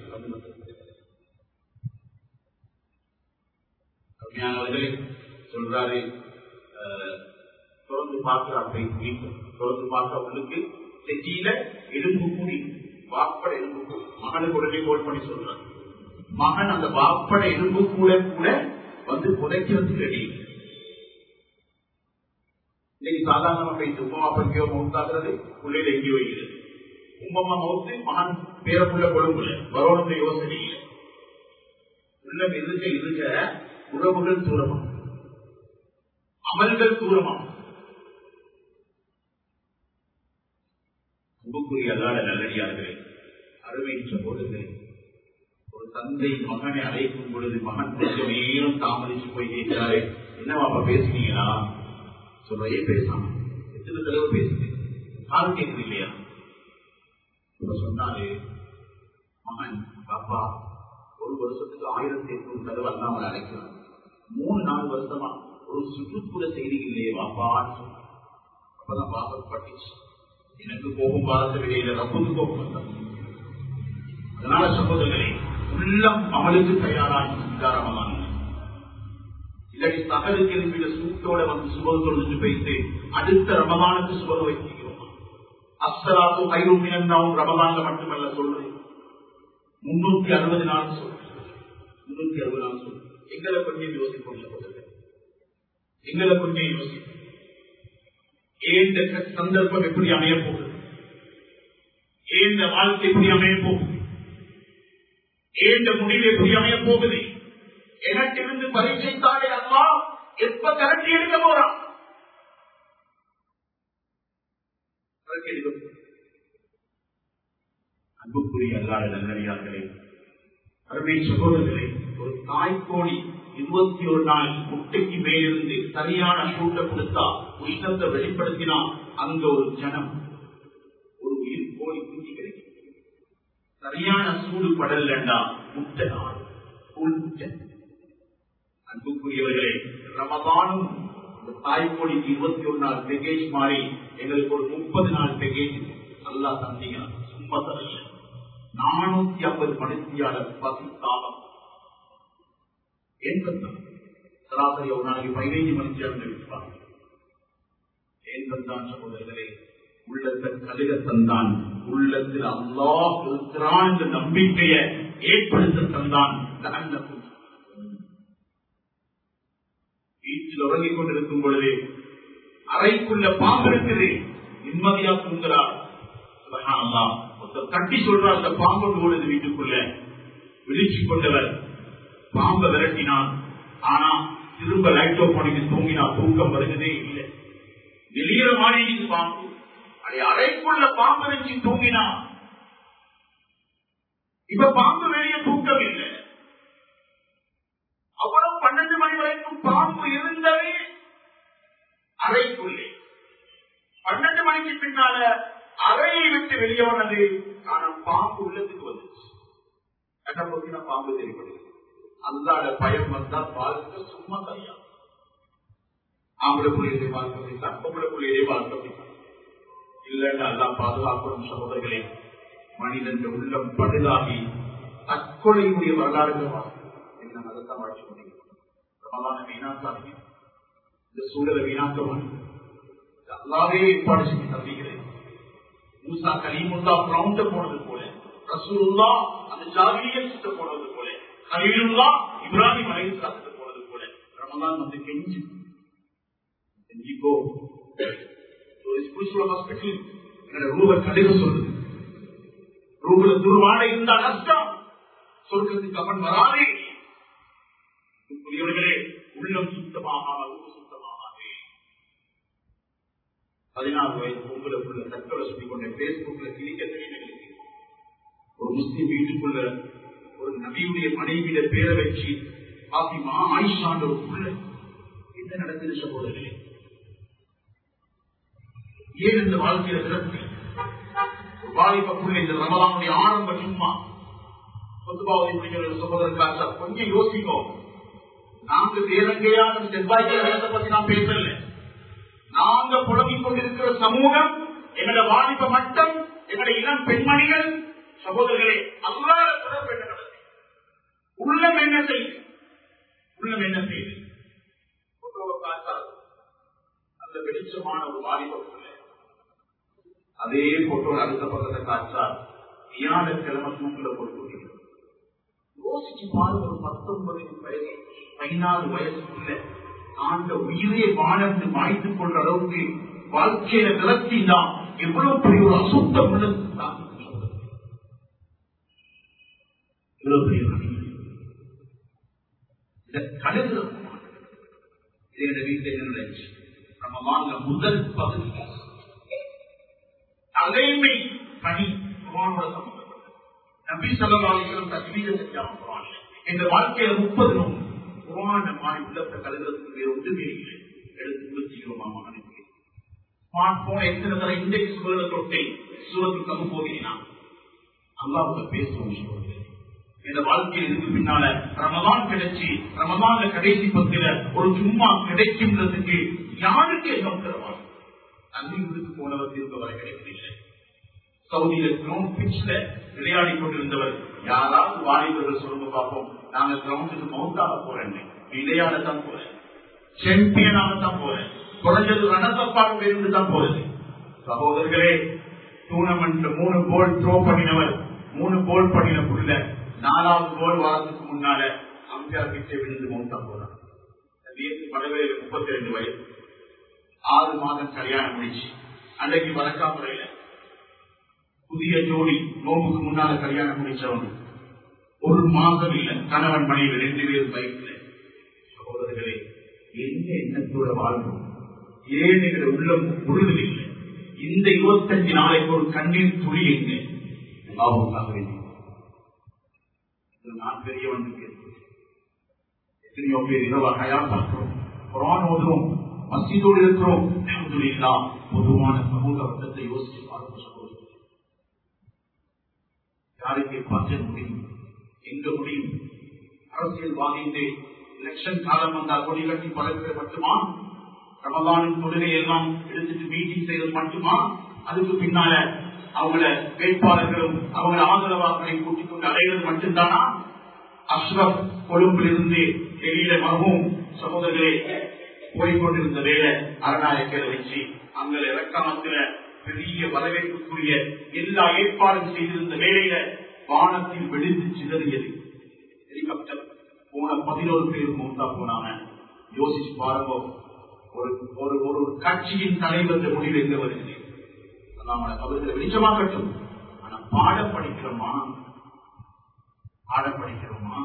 A: கம்மியானவர்களே சொல்றாரு அஹ், தொடர்ந்து பார்க்கிற அப்படி வீட்டும் தொடர்ந்து பார்க்க அவங்களுக்கு செட்டியில எலும்பு கூடி வாப்பட எலும்பு கூடி மகனுக்கு உடனே கோல் பண்ணி சொல்றாரு மகன் அந்த வாப்பட எலும்பு கூட கூட வந்து புதைக்கிறதுக்கு ரெடி இன்னைக்கு சாதாரணமா போயிட்டு உமா அப்போ மவுத்தாகிறது உள்ளில எங்கேயோ வைக்கிறது உம்மம்மா மவுத்து மகன் பேரப்புள்ள கொழும்புல வரோணத்தை யோசனை இல்லை உள்ளம் இருக்க இருக்க உறவுகள் தூரமா அமல்கள் தூரமா அன்புக்குரிய அல்லாத நல்லடியார்களே அருமை சகோதரர்களே ஒரு தந்தை மகனை அழைக்கும் பொழுது மகன் கொஞ்சம் நேரம் தாமதிச்சு போய் கேட்கிறாரு என்னவாப்பா பேசுனீங்களா சொல்றையே பேசாம எத்தனை தடவை பேசுது காது கேட்குது இல்லையா இப்ப சொன்னாரு மகன் பாப்பா ஒரு வருஷத்துக்கு ஆயிரத்தி எட்நூறு தடவை அல்லாமல் அழைக்கிறான் மூணு நாலு வருஷமா ஒரு சுற்றுப்புற செய்தி இல்லையே வாப்பான்னு சொன்னான் அப்பதான் பாப்பா பட்டுச்சு எனக்கு கோபம் பார்த்த விடையில ரப்புக்கு கோபம் வந்தான் அதனால சகோதரர்களே உள்ளம் அமலுக்கு தயாராகி உதாரணமான இல்லாட்டி சகலுக்கு இருக்கிற சூட்டோட வந்து சுபம் தொழுது போயிட்டு அடுத்த ரமதானுக்கு சுபம் வைக்கிறோம் அஸ்தலாத்து கைரூமியன்னாவும் ரமதான்ல மட்டுமல்ல சொல்றேன் முன்னூத்தி அறுபது நாள் சொல்றேன் முன்னூத்தி அறுபது நாள் சொல்றேன் எங்களை கொஞ்சம் யோசிப்போம் சகோதரர்களே எங்களை கொஞ்சம் யோசிப்போம் ஏந்த சந்தர்ப்பம் எப்படி அமைய போகுது ஏந்த வாழ்க்கை எப்படி அமைய போகுது ஏந்த முடிவு எப்படி அமைய போகுது எனக்கு இருந்து பரீட்சை தாழே அம்மா எப்ப கரண்டி எடுக்க போறான் அதற்கு எடுக்க போறான். அன்புக்குரிய அல்லாத நல்லடியார்களே அருமை சகோதரர்களே ஒரு தாய்க்கோழி இருபத்தி ஒரு நாள் முட்டைக்கு மேலிருந்து சரியான சூட்டை கொடுத்தா உஷ்ணத்தை வெளிப்படுத்தினா அங்க ஒரு ஜனம் ஒரு உயிர் கோழி குஞ்சு கிடைக்கும் சரியான சூடு படலண்டா முட்டை நாள் கூழ் முட்டை அன்புக்குரியவர்களே ரமதானும் இந்த தாய்க்கோழிக்கு இருபத்தி ஒரு நாள் பேக்கேஜ் மாறி எங்களுக்கு ஒரு முப்பது நாள் பேக்கேஜ் நல்லா தந்தீங்க சும்மா தரல நானூத்தி ஐம்பது மணித்தியாளர் பசி தாகம் ஏன் தந்தான் சராசரி ஒரு நாளைக்கு பதினைஞ்சு மணித்தியாளர் இருப்பாங்க ஏன் தந்தான் சகோதரர்களே உள்ளத்தை கழுக தந்தான் உள்ளத்தில் அல்லாஹ் இருக்கிறான் என்ற நம்பிக்கையை ஏற்படுத்த தந்தான் லஅல்லக்கும் வீட்டில் உறங்கிக் கொண்டிருக்கும் பொழுது அறைக்குள்ள பாம்பு இருக்குது நிம்மதியா தூங்குறார் சுபஹானல்லாஹ். ஒருத்தர் தட்டி சொல்றார் அந்த பாம்பு ஓடுது வீட்டுக்குள்ள விழிச்சு கொண்டவர் பாம்பை விரட்டினான் ஆனா திரும்ப லைட்டோ பண்ணிட்டு தூங்கினா தூக்கம் வருகிறதே இல்லை வெளியில மாறிடுச்சு பாம்பு அதை அறைக்குள்ள பாம்பு வச்சு தூங்கினா இப்ப பாம்பு வெளியே தூக்கம் இல்லை அவ்வளவு பன்னெண்டு மணி வரைக்கும் பாம்பு இருந்தவே அறைக்குள்ளே பன்னெண்டு மணிக்கு பின்னால அறையை விட்டு வெளியே வந்தது ஆனா பாம்பு உள்ளத்துக்கு வந்துச்சு கட்ட போக்கினா பாம்பு தெரிவிப்படுது அல்லாத பயம் வந்தா வாழ்க்கை சும்மா சரியா ஆம்பளை புள்ளியதை பார்க்க முடியும் பொம்பளை புள்ளியதை பார்க்க முடியும் இல்லைன்னு அதான் பாதுகாக்கணும் சகோதரர்களே மனிதன் உள்ளம் படுதாகி தற்கொலையுடைய வரலாறுகள் என்ன மதத்தை வாழ்ச்சி முடியும் பிரபலான வீணாக்காதீங்க இந்த சூழலை வீணாக்க அல்லாவே ஏற்பாடு செஞ்சு தந்திக்கிறேன் மூசா கலீமுல்லா கிரவுண்ட போனது போல ரசூலுல்லா அந்த ஜாகிரியத்தை போனது போல கலீலுல்லா இப்ராஹிம் அலைஹிஸ்ஸலாத்துக்கு போனது போல ரமலான் வந்து கெஞ்சி கெஞ்சிக்கோ ஒரு ஸ்பிரிச்சுவல் ஹாஸ்பிட்டல் என்னோட ரூப கடுக சொல்லுது ரூபல துருவாடை இருந்தா கஷ்டம் சொர்க்கத்துக்கு அவன் வராதே புரியவர்களே உள்ளம் சுத்தமாக ரூப சுத்தமாகாதே பதினாறு வயசு பொம்பளை புள்ள தற்கொலை சொல்லி கொண்ட பேஸ்புக்ல கிளிக்க தெரியுது ஒரு முஸ்லிம் வீட்டுக்குள்ள ஒரு நபியுடைய மனைவியிட பேரை வச்சு பாத்திமா ஆயிஷாண்ட ஒரு புள்ள என்ன நடக்குது சகோதரர்களே ஏன் இந்த வாழ்க்கையில சிறப்பு வாலிப புள்ள இந்த ரமலானுடைய ஆரம்ப சும்மா சொத்துபாவதி பிடிக்கிற சகோதரருக்காக கொஞ்சம் யோசிக்கும் நாங்க வேறங்கையான செவ்வாய்க்கிழமை பத்தி நான் பேசல நாங்க புலம்பிக் கொண்டிருக்கிற சமூகம் எங்களோட வாலிப மட்டம் எங்களுடைய இளம் பெண்மணிகள் சகோதரர்களே அல்லாத தொடர்பு என்ன நடக்குது உள்ளம் என்ன செய்யுது உள்ளம் என்ன செய்யுது போட்டோவை பார்த்தால் அந்த வெளிச்சமான ஒரு வாலிப பிள்ளை அதே போட்டோ அடுத்த பக்கத்தை காய்ச்சால் வியாழக்கிழமை தூக்கில போட்டு யோசிச்சு பாருங்க ஒரு பத்தொன்பது வயசு பதினாறு வயசுக்குள்ள ஆண்ட உயிரை வாழ்ந்து மாய்த்துக் கொள்ற அளவுக்கு வாழ்க்கையில விளக்கிதான் எவ்வளவு பெரிய ஒரு அசுத்தம் உள்ளது தான் இவ்வளவு பெரிய ஒரு அநீதி. இதை கழுகுறது இது எங்க வீட்டில் என்ன நடந்துச்சு நம்ம வாங்க முதல் பகுதி தலைமை பணி குரானோட சம்பந்தப்பட்டது நபி சல்லாஹம் தஸ்மீக செஞ்சாங்க குரான்ல இந்த வாழ்க்கையில முப்பது நோம் குரான மாறி உள்ளத்தை கழுகிறதுக்கு வேற ஒன்றுமே இல்லை எடுத்து குளிச்சிக்கிறோமா மகனுக்கு ஸ்மார்ட் போன் எத்தனை தர இண்டெக்ஸ் சூழலை தொட்டே சூழலுக்கு கம்ம போகிறீனா அல்லாவுக்கு பேசுவோம் சொல்றது இந்த வாழ்க்கையில் இருக்கு பின்னால ரமதான் கிடைச்சி ரமதான்ல கடைசி பத்தில ஒரு சும்மா கிடைக்கின்றதுக்கு யாருக்கு நோக்கிறவா அன்பிற்கு போனவர் திரும்ப வர கிடைக்கவில்லை சவுதியில கிரவுண்ட் பிட்ச்ல விளையாடி கொண்டிருந்தவர் யாராவது வாலிபர்கள் சொல்லுங்க பார்ப்போம் நாங்க கிரவுண்டுக்கு மவுண்டாக போறேன் விளையாடத்தான் போறேன் சாம்பியனாகத்தான் போறேன் குறைஞ்சது ரணத்தப்பாக இருந்து தான் போறது சகோதரர்களே டூர்னமெண்ட்ல மூணு கோல் த்ரோ பண்ணினவர் மூணு கோல் பண்ணின புள்ள நாலாவது கோல் வாரத்துக்கு முன்னால அம்பையார் கிட்டே விழுந்து மவுண்டா போறான் படவேல முப்பத்தி ரெண்டு வயசு ஆறு மாதம் கல்யாணம் முடிச்சு அன்றைக்கு வழக்காமுறையில புதிய ஜோடி நோம்புக்கு முன்னால கல்யாணம் முடிச்சவங்க ஒரு மாதம் இல்ல கணவன் மனைவி ரெண்டு பேரும் வயிற்றுல சகோதரர்களே என்ன எண்ணத்தோட வாழ்வோம் ஏன் எங்களை உள்ளம் முழுவதில்லை இந்த இருபத்தஞ்சு நாளைக்கு ஒரு கண்ணீர் துளி எங்க லாபமாக வேண்டும் நான் பெரியவன் எத்தனையோ பேர் இரவாக பார்க்கிறோம் குரான் ஓதுறோம் மசிதோடு இருக்கிறோம் அல்ஹம்துலில்லாஹ் பொதுவான சமூக வட்டத்தை யோசிச்சு பார்க்கும் சகோதரர் யாருக்கு பாஜன் முடியும் எங்க முடியும் அரசியல்வாதியிலே எலெக்ஷன் காலம் வந்தால் கொடி கட்டி பழகிறது மட்டுமா ரமதானின் தொழுகை எல்லாம் எடுத்துட்டு மீட்டிங் செய்வது மட்டுமா அதுக்கு பின்னால அவங்கள வேட்பாளர்களும் அவங்கள ஆதரவாக்களை கூட்டிக் கொண்டு அடைவது மட்டும்தானா அஸ்ரப் கொழும்பிலிருந்து வெளியில மகவும் சகோதரர்களே போய்கொண்டிருந்த வேலை அரணாயக்கரை வச்சு அங்க இலக்காமத்துல பெரிய வரவேற்புக்குரிய எல்லா ஏற்பாடும் செய்திருந்த வேலையில வானத்தில் வெடித்து சிதறியது ஹெலிகாப்டர் போன பதினோரு பேர் மூத்தா போனாங்க யோசிச்சு பாருங்க ஒரு ஒரு ஒரு கட்சியின் தலைவர் முடிவு எங்க வருகிறது அவர்களை வெளிச்சமாகட்டும் ஆனா பாடம் படிக்கிறோமா பாடம் படிக்கிறோமா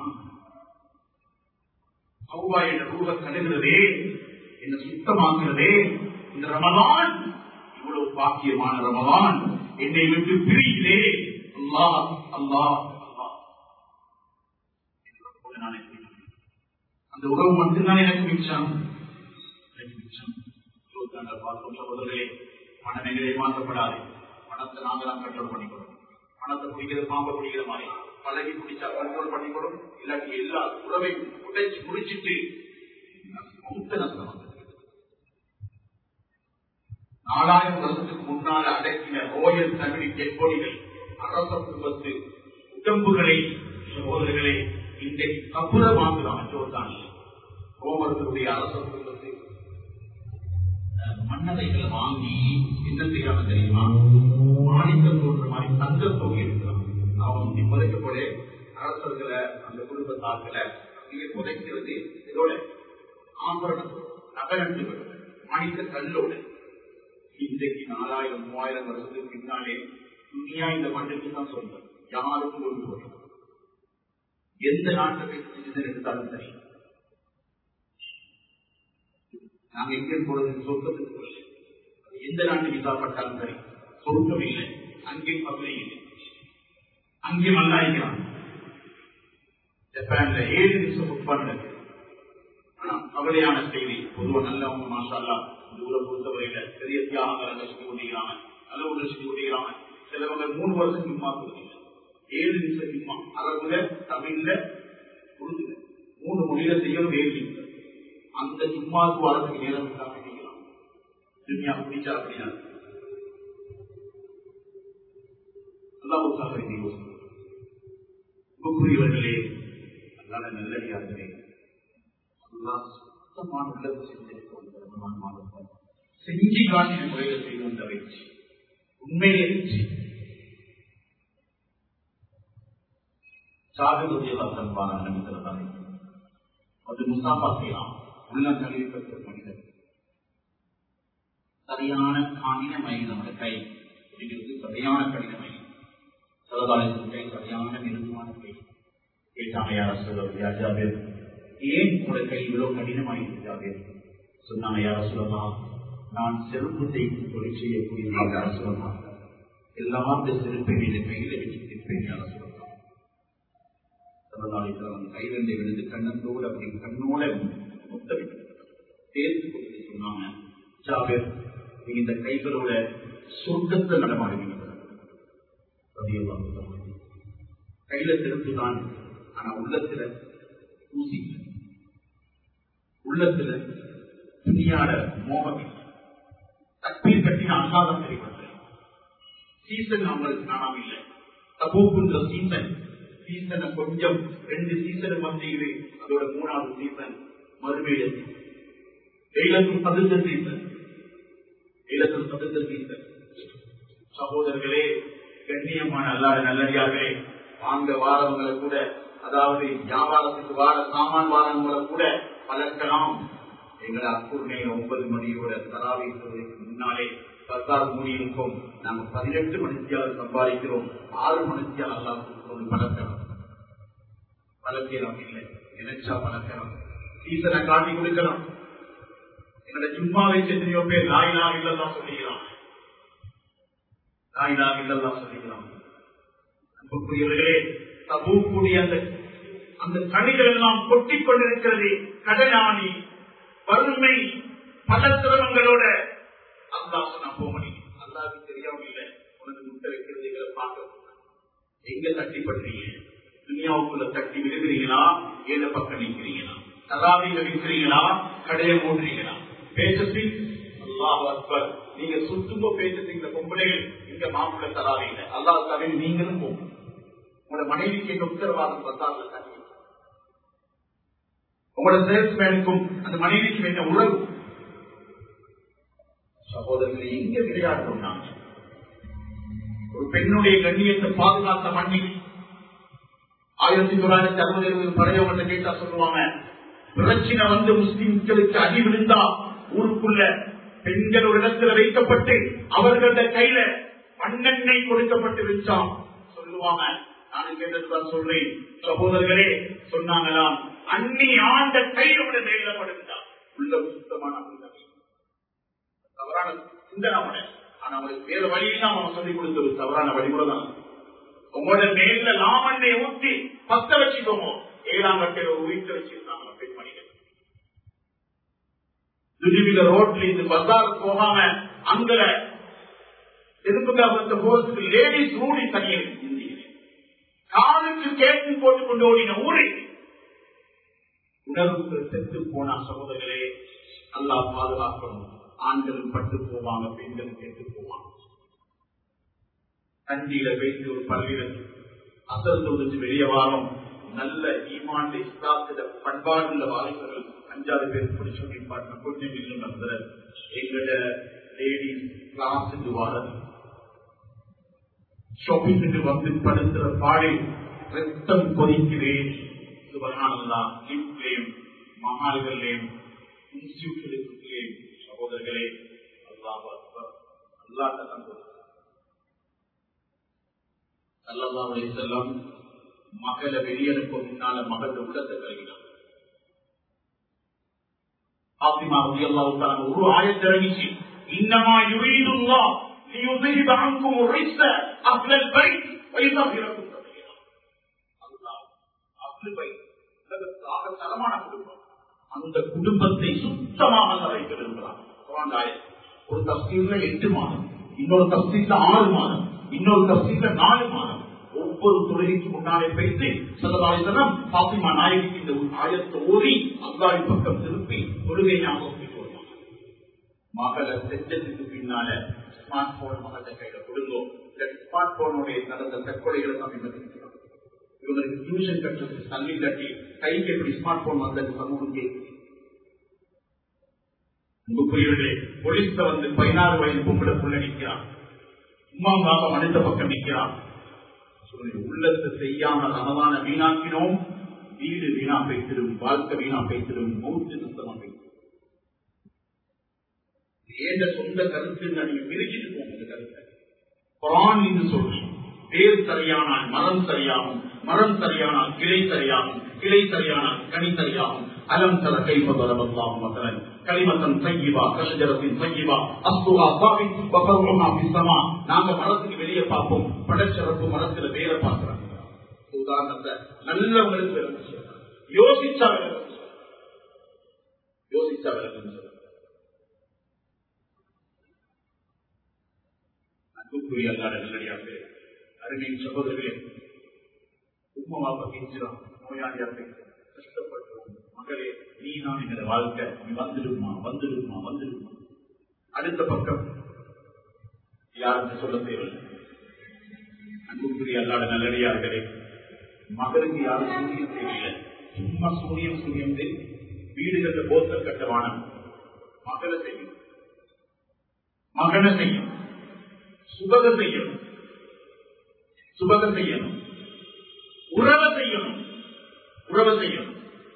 A: அவ்வா என்ற ரூப கழுகிறதே என்ன சுத்தமாக்குறதே இந்த ரமலான் இவ்வளவு பாக்கியமான ரமலான் என்னை விட்டு பிரியிலே அல்லா அல்லா அல்லா அந்த உறவு மட்டும்தான் எனக்கு மிச்சம் எனக்கு மிச்சம் பார்க்கும் சகோதரர்களே பணம் எங்களே மாற்றப்படாது பணத்தை நாங்க தான் கண்ட்ரோல் பண்ணிக்கிறோம் பணத்தை பிடிக்கிற பாம்பை பிடிக்கிற மாதிரி பழகி பிடிச்சா கண்ட்ரோல் பண்ணிக்கிறோம் இல்லாட்டி எல்லா உறவை உடைச்சு முடிச்சிட்டு நாலாயிரம் வருஷத்துக்கு முன்னால் அடக்கின ரோயல் தமிழ் கெட்பொடிகள் அரச குடும்பத்து உடம்புகளை சகோதரர்களே இன்றைக்கு கபுரமாக்குறான் ஜோர்தான் ரோமர்களுடைய அரச குடும்பத்து மன்னரைகளை வாங்கி என்ன செய்யாம தெரியுமா மாணிக்கம் தோன்ற மாதிரி தங்க தொகை இருக்கிறான் அவன் இப்போதைக்கு போல அரசர்களை அந்த குடும்பத்தாக்களை நீங்க புதைக்கிறது இதோட ஆபரணம் நகரத்துகள் மாணிக்க கல்லோட இன்றைக்கு நாலாயிரம் மூவாயிரம் வருஷத்துக்கு பின்னாலே துணியா இந்த மண்ணுக்கு தான் சொல்றேன் யாருக்கும் ஒரு போதும் எந்த நாட்டுக்கு சிட்டிசன் எடுத்தாலும் சரி நாங்க எங்கே போறது சொர்க்கத்துக்கு போகல எந்த நாட்டு விசாப்பட்டாலும் சரி சொர்க்கம் இல்லை அங்கே பகுதி இல்லை அங்கே மல்லாய்க்கிறான் ஜப்பான்ல ஏழு நிமிஷம் உட்பாடு ஆனா கவலையான செய்தி பொதுவாக நல்லவங்க மாஷால்லா இந்த ஊரை பொறுத்தவரையில பெரிய தியாகங்களை செஞ்சு கொண்டிருக்கிறாங்க நல்ல ஒன்று செஞ்சு கொண்டிருக்கிறாங்க சிலவங்க மூணு வருஷம் சும்மா கொடுத்தீங்க ஏழு நிமிஷம் சும்மா அரபுல தமிழ்ல உருதுல மூணு மொழியில செய்யணும் ஏழு நிமிஷம் அந்த சும்மாவுக்கு வரதுக்கு நேரம் இல்லாம செய்யலாம் துன்யா பிடிச்சா அப்படின்னா நல்லா உற்சாக உபக்குரியவர்களே அதனால நல்லடியார்களே சுத்தமான உள்ளது செஞ்சிருக்கோம் செஞ்சு காட்டின முறையில் செய்து வந்த வெற்றி உண்மையிலே வெற்றி சாதகத்தையெல்லாம் தன்பான நினைக்கிறதாலே அது முசாபா செய்யலாம் உள்ள கல்வி பெற்ற மனிதர் சரியான கடினமை நம்ம கை அப்படிங்கிறது சரியான கடினமை சிலதாலயத்தின் கை சரியான மிருதுமான கை கேட்டாங்க யார சொல்றது யாஜாபேர் ஏன் உங்களோட கை இவ்வளவு கடினமாயிருக்காது சொன்னாங்க யார சொல்லலாம் நான் செருப்பு தேய்த்து தொழில் செய்யக்கூடிய யார சொல்லலாம் எல்லா செருப்பை மீது கையில வச்சு திருப்பேன் யார சொல்லலாம் சிலதாலயத்தில் அந்த கையிலிருந்து விழுந்து கண்ணத்தோடு அப்படி கண்ணோட முத்தமிட்டு சேர்த்து கொடுத்து சொன்னாங்க ஜாபேர் நீங்க இந்த கைகளோட சொர்க்கத்தை நடமாடுவீங்க கையில செருப்பு தான் ஆனா உள்ளத்துல ஊசி உள்ளத்துல துணியாட மோகம் தப்பீர் கட்டின அல்லாதான் தெரிவிப்பது சீசன் அவங்களுக்கு காணாம இல்லை தபோக்குன்ற சீசன் சீசனை கொஞ்சம் ரெண்டு சீசன் வந்து அதோட மூணாவது சீசன் மறுமையில வெயிலத்தும் பதினஞ்சு சீசன் வெயிலத்தும் பதினஞ்சு சீசன் சகோதரர்களே கண்ணியமான அல்லாத நல்லடியார்களே வாங்க வாரவங்களை கூட அதாவது வியாபாரத்துக்கு வார சாமான் வாரவங்களை கூட பழக்கலாம் எங்களை அக்கூர்ணையில ஒன்பது மணியோட தராவை முன்னாலே பத்தாறு மணி இருக்கும் நாங்க பதினெட்டு மணித்தியால் சம்பாதிக்கிறோம் ஆறு மணித்தியால் அல்லா கொடுக்கிறோம் பழக்கலாம் பழக்கலாம் இல்லை நினைச்சா பழக்கலாம் சீசனை காட்டி கொடுக்கலாம் எங்களோட ஜும்மாவை செஞ்சோ பேர் லாயிலா இல்லதான் சொல்லிக்கிறான் லாயிலா இல்லதான் சொல்லிக்கிறான் அன்புக்குரியவர்களே தபூக்கூடிய அந்த அந்த கனிகள் எல்லாம் கொட்டிக் கொண்டிருக்கிறது கடலாணி வறுமை பல சிரமங்களோட அல்லா சொன்ன போமணி அல்லாவுக்கு தெரியாம இல்லை உனக்கு முட்டை வைக்கிறது எங்களை பார்க்க எங்க தட்டி பண்றீங்க துனியாவுக்குள்ள தட்டி விழுகிறீங்களா ஏத பக்கம் நிற்கிறீங்களா தராவியில விற்கிறீங்களா கடையை மூடுறீங்களா பேசத்தி அல்லாஹ் அக்பர் நீங்க சுத்தும்போ பேசுறது இந்த பொம்பளைகள் இங்க மாப்பிள்ள தராவியில அல்லாஹ் தவிர நீங்களும் போகணும் உங்களோட மனைவிக்கு எங்க உத்தரவாதம் பத்தாதுல தண்ணி உங்களோட சேல்ஸ்மேனுக்கும் அந்த மனைவிக்கும் என்ன உறவு சகோதரர்களை எங்க விளையாடுறோம் நாங்க ஒரு பெண்ணுடைய கண்ணியத்தை பாதுகாத்த மண்ணில் ஆயிரத்தி தொள்ளாயிரத்தி அறுபது எழுபது பழையவங்க கேட்டா சொல்லுவாங்க பிரச்சனை வந்து முஸ்லிம்களுக்கு அடி விழுந்தா ஊருக்குள்ள பெண்கள் ஒரு இடத்துல வைக்கப்பட்டு அவர்களோட கையில மண்ணெண்ணெய் கொடுக்கப்பட்டு வச்சான் சொல்லுவாங்க நான் கேட்டதுதான் சொல்றேன் சகோதரர்களே சொன்னாங்களாம் அன்னி ஆண்ட கையோட மேல படுத்தா உள்ள சுத்தமான உள்ளம். தவறான சிந்தனை அவனை ஆனா அவனுக்கு வேற வழி இல்லாம அவன் சொல்லிக் கொடுத்த ஒரு தவறான வழிமுறை தான் உங்களோட மேல லாமண்ணை ஊத்தி பத்த வச்சுக்கோங்க ஏழாம் கட்டையில ஒரு வீட்டை வச்சிருக்காங்க பெண்மணிகள் துடிவில ரோட்ல இருந்து பசார் போகாம அங்க எதிர்ப்பு போறதுக்கு லேடிஸ் ரூடி தனியல் இந்தியிலே காலுக்கு கேட்டு போட்டுக் கொண்டு ஓடின ஊரை உணர்வுக்கு செத்து போனா சகோதரர்களே நல்லா பாதுகாக்கணும் ஆண்களும் பட்டு போவாங்க பெண்களும் கேட்டு போவாங்க தண்டியில வைத்து ஒரு பள்ளியில் அசல் தொகுதி வெளியே வாரம் நல்ல ஈமாண்ட இஸ்லாத்தில பண்பாடுள்ள வாலிபர்கள் அஞ்சாறு பேர் பிடிச்சு நிற்பாங்க கொஞ்சம் இல்லை நம்புற எங்கட லேடிஸ் கிளாஸுக்கு வாரது ஷாப்பிங்க்கு வந்து படுத்துற பாடை ரத்தம் கொதிக்கிறேன் சுபகானல்லா லிப்லேயும் மகால்கள்லேயும் இன்ஸ்டியூட்லேயும் சகோதரர்களே அல்லாஹ் அக்பர் அல்லாஹ் தந்தது அல்லாஹ் செல்லம் மகளை வெளியனுக்கு முன்னால மகள் உள்ளத்தை கருவினார் ஆத்திமா ரலியல்லாஹு ஒரு ஆயத்து இறங்கிச்சு இன்னமா யுரீதுல்லா லியுذهب عنكم الرجس أهل البيت ويطهركم تطهيرا அல்லாஹ் அஹ்ல் பைத் உலகத்தாக தரமான குடும்பம் அந்த குடும்பத்தை சுத்தமாக வைக்க விரும்புகிறார் குர்ஆன் ஆயத் ஒரு தப்சீர்ல எட்டு மாதம் இன்னொரு தப்சீர்ல ஆறு மாதம் இன்னொரு தப்சீர்ல நாலு மாதம் ஒவ்வொரு தொழுகைக்கு முன்னாலே பேசி சதவாயுதனம் பாத்திமா நாயகிக்கு இந்த ஆயத்தை ஓடி அல்லாஹ் பக்கம் திருப்பி தொழுகை ஞாபகத்துக்கு வருவாங்க மகளை செஞ்சதுக்கு பின்னால ஸ்மார்ட் போன் மகள கையில கொடுங்கோ ஸ்மார்ட் போனுடைய நடந்த தற்கொலைகளை சமீபத்தில் இவங்களுக்கு டியூஷன் கட்டுறதுக்கு தள்ளி கட்டி கைக்கு எப்படி ஸ்மார்ட் போன் வந்தது சமூகம் கேட்குது அன்புக்குரியவர்களே போலீஸ்ல வந்து பதினாறு வயது பொம்பளை புள்ள நிற்கிறான் உமா பாபா மனித பக்கம் நிற்கிறான் சொல்லி உள்ளத்தை செய்யாம ரமதான வீணாக்கினோம் வீடு வீணா பேசிடும் வாழ்க்கை வீணா பேசிடும் மூச்சு சுத்தமா பேசிடும் ஏந்த சொந்த கருத்து நீங்க பிரிச்சுட்டு போங்க இந்த கருத்தை குரான் என்று சொல்றேன் வேர் சரியானால் மரம் சரியாகும் மரம் சரியானால் கிளை சரியாகும் கிளை சரியானால் கனி சரியாகும் அலம் தர கைப்பதரவல்லாம் மகன் களிமத்தன் சையிவா கஷஜரத்தின் சையிவா அஸ்துவா சாவி பகர்வமா பிசமா நாங்க மரத்துக்கு வெளியே பார்ப்போம் படச்சிறப்பு மரத்துல வேற பார்க்கிறோம் உதாரணத்தை நல்லவங்களுக்கு விளக்கம் சொல்றேன். யோசிச்சா விளக்கம் சொல்றேன். யோசிச்சா விளக்கம் சொல்றேன். அன்புக்குரிய அல்லாத நல்லடியாக அருமையின் சகோதரர்களே உண்மமாக பேசுகிறான் நோயாளியாக கஷ்டப்படுறோம் மகளே நீ நான் என்கிற வாழ்க்கை நீ வந்துடுமா வந்துடுமா வந்துடுமா அடுத்த பக்கம் யாருக்கு சொல்ல தேவையில்லை அன்புக்குரிய அல்லாத நல்லடியார்களே மகளுக்கு யாரும் சூரியன் தேவையில்லை சும்மா சூரியன் சூரியன் வீடுகள்ல போத்தல் கட்டவான மகளை செய்யும் மகனை செய்யும் சுபக செய்யணும் சுபக செய்யணும் உறவ செய்யணும் உறவ செய்யணும்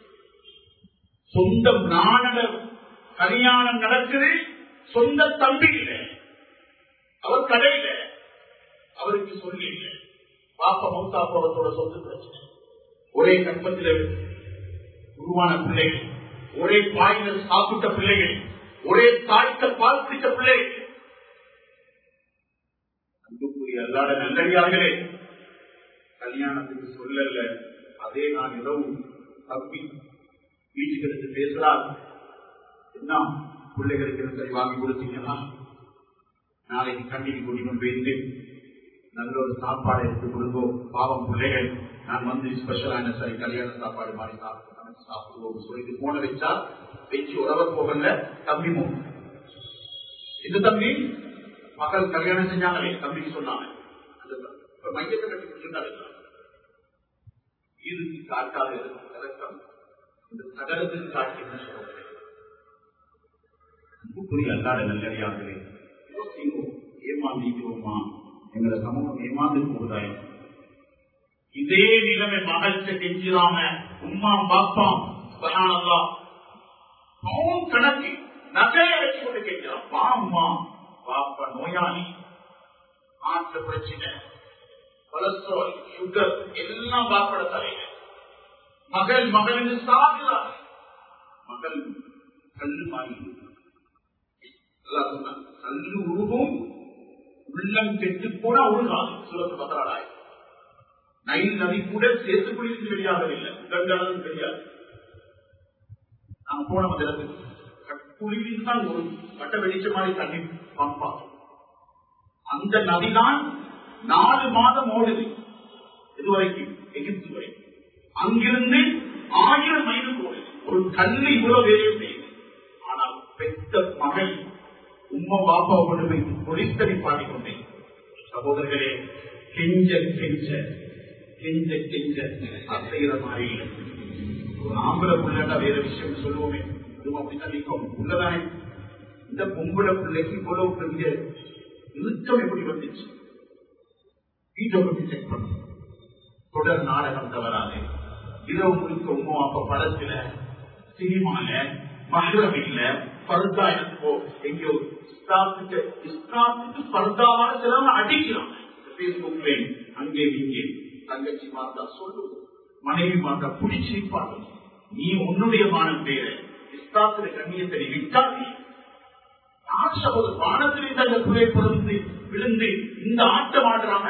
A: சொந்த நாணட கல்யாணம் நடக்குது சொந்த தம்பி இல்லை அவர் கடையில அவருக்கு சொல்லி இல்லை பாப்பா மௌத்தா போறதோட சொந்த பிரச்சனை ஒரே கற்பத்தில் உருவான பிள்ளைகள் ஒரே பாயில சாப்பிட்ட பிள்ளைகள் ஒரே தாய்த்த பால் பிடித்த பிள்ளைகள் அன்புக்குரிய அல்லாத நல்லடியார்களே கல்யாணத்துக்கு சொல்லல அதே நான் இரவு தப்பி வீட்டுக்கு எடுத்து பேசலாம் என்ன பிள்ளைகளுக்கு சரி வாங்கி கொடுத்தீங்கன்னா நாளைக்கு கண்டிக்கு கூட்டிட்டு போயிட்டு நல்ல ஒரு சாப்பாடு எடுத்து கொடுங்கோ பாவம் பிள்ளைகள் நான் வந்து ஸ்பெஷலான சரி கல்யாண சாப்பாடு மாதிரி சாப்பிட்டு சமைச்சு சாப்பிடுவோம் சொல்லிட்டு போன வச்சா வச்சு உறவ போகல தம்பி மோ இந்த தம்பி மகள் கல்யாணம் செஞ்சாங்களே தம்பிக்கு சொன்னாங்க அந்த இப்ப மையத்தை கட்டி பிடிச்சிருந்தாரு இதுக்கு காட்டாத இறக்கம் இந்த சகலத்துக்கு காட்சி என்ன சொல்றேன் அன்புக்குரிய அல்லாத நல்லடியார்களே யோசிங்கோ ஏமாந்திக்கிறோமா எங்களை சமூகம் ஏமாந்து போகுதாயம் இதே நிலைமை மகள்கிட்ட கெஞ்சிராம உம்மா பாப்பா பனானல்லா அவன் கணக்கு நகையை வச்சு கொண்டு கேட்கிறான் வா அம்மா பாப்பா நோயாளி ஆற்ற பிரச்சனை கொலஸ்ட்ரால் சுகர் எல்லாம் பாப்பட தலையில மகள் மகளுக்கு சாகுறார் மகள் கல்லு மாறி கல்லு உருகும் உள்ளம் கெட்டு போனா உருகாது சுலத்து பத்திராடாய் நைல் நதி கூட சேர்த்து குளித்து வெளியாகவில்லை கங்காலும் தெரியாது நாம் போன இடத்துக்கு குளிரில் தான் ஒரு கட்ட வெளிச்ச மாதிரி தண்ணி பம்பாகும் அந்த நதிதான் நாலு மாதம் ஓடுது இதுவரைக்கும் எகிப்து வரைக்கும் அங்கிருந்து ஆயிரம் மைலுக்கு ஓடுது ஒரு கல்லு இவ்வளவு வேலையை செய்யுது ஆனால் பெத்த மகள் உம்மா பாப்பாவை கொண்டு போய் பொலிஸ்தடி பாடி கொண்டேன் சகோதரர்களே கெஞ்ச கெஞ்ச கெஞ்ச கெஞ்ச அசைகிற மாதிரி இல்லை ஒரு ஆம்பளை பிள்ளைண்டா வேற விஷயம் சொல்லுவோமே இதுவும் அப்படித்தான் நிற்கும் உள்ளதானே இந்த பொம்பளை பிள்ளைக்கு இவ்வளவு பெரிய நிறுத்தம் எப்படி வந்துச்சு வீட்டை பற்றி செக் பண்ணும் தொடர் நாடகம் தவறாது இரவு முழுக்க உமா அப்ப படத்துல சினிமால மகரம் இல்ல பர்தா எனக்கோ எங்கேயோ இஸ்லாத்துக்கு இஸ்லாத்துக்கு பர்தாவான சிலவங்க அடிக்கிறாங்க பேஸ்புக்ல அங்கே இங்கே தங்கச்சி மாத்தா சொல்லுவோம் மனைவி மாத்தா பிடிச்சு நிற்பாங்க நீ உன்னுடைய மானம் பேர இஸ்லாத்துல கண்ணியத்தை நீ விட்டாதே ஆசபது வானத்திலிருந்து அந்த குறை பொருந்து விழுந்து இந்த ஆட்டம் ஆடுறாங்க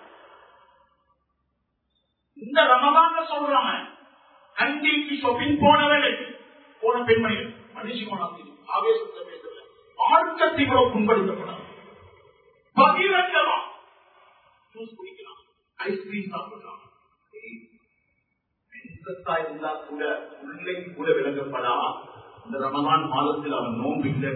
A: இந்த ரமதான சொல்றாங்க கண்டிக்கு ஷாப்பிங் போனவர்கள் போன பெண்மணிகள் மனுஷி போனாங்க ஆவேசத்தை பேசல மார்க்கத்தை கூட புண்படுத்தப்படாது பகிரங்கமா ஜூஸ் குடிக்கலாம் ஐஸ்கிரீம் சாப்பிடலாம் பெண்சத்தா இருந்தா கூட பிள்ளைக்கு கூட விளங்கப்படா இந்த ரமதான் மாதத்தில் அவன் நோன்பு இல்லை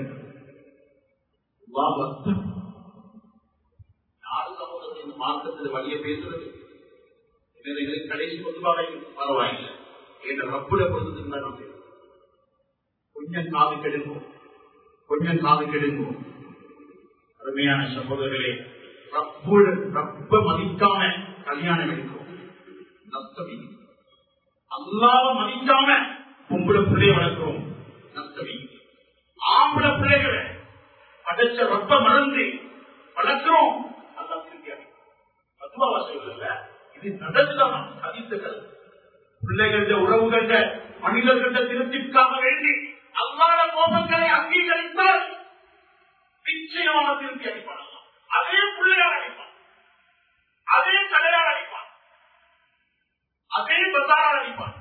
A: யாரு சமூகத்தில் இந்த மார்க்கத்தில் வழிய பேசுறது எங்களுக்கு கடைசி பொதுவாக பரவாயில்லை என்ற ரப்புட பொறுத்து நாம் கொஞ்சம் காது கெடுக்கும் கொஞ்சம் காது கெடுக்கும் அருமையான சகோதரர்களே ரப்போடு ரப்ப மதிக்காம கல்யாணம் எடுக்கும் நஷ்டம் இல்லை. அல்லாவ மதிக்காம பொம்பளை பிள்ளைய வளர்க்கிறோம் நஷ்டம் இல்லை. ஆம்பளை பிள்ளைகளை படைச்ச ரப்ப மறந்து வளர்க்கிறோம் அல்லா திருப்தி பத்மாவா சொல்லல இது நடந்துதான் கதித்துக்கள் பிள்ளைகள உறவுகள மனிதர்கள திருப்திக்காக வேண்டி அல்லாத கோபங்களை அங்கீகரித்தால் நிச்சயமாக திருப்தி அளிப்பான் அதே பிள்ளையால் அளிப்பான் அதே கடையால் அளிப்பான் அதே பசாரால் அளிப்பான்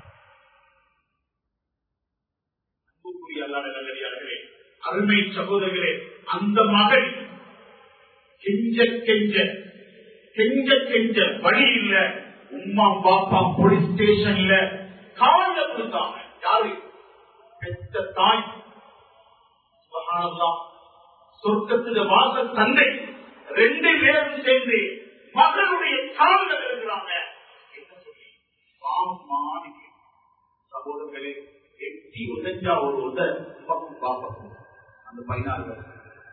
A: அன்புக்குரிய அல்லாத நல்லடியார்களே அருமை சகோதரர்களே அந்த மகள் கெஞ்ச கெஞ்ச கெஞ்ச கெஞ்ச வழி இல்ல உமா பாப்பா போலீஸ் ஸ்டேஷன்ல காவல கொடுத்தாங்க யாரு பெத்த தாய் சுபஹானல்லாஹ். சொர்க்கத்துல வாச தந்தை ரெண்டு பேரும் சேர்ந்து மகளுடைய காவல இருக்கிறாங்க என்ன சொல்லி பாமாடி சகோதரர்களே எட்டி உதஞ்சா ஒரு உத பக்கம் பாப்பா அந்த பதினாறு வருஷம்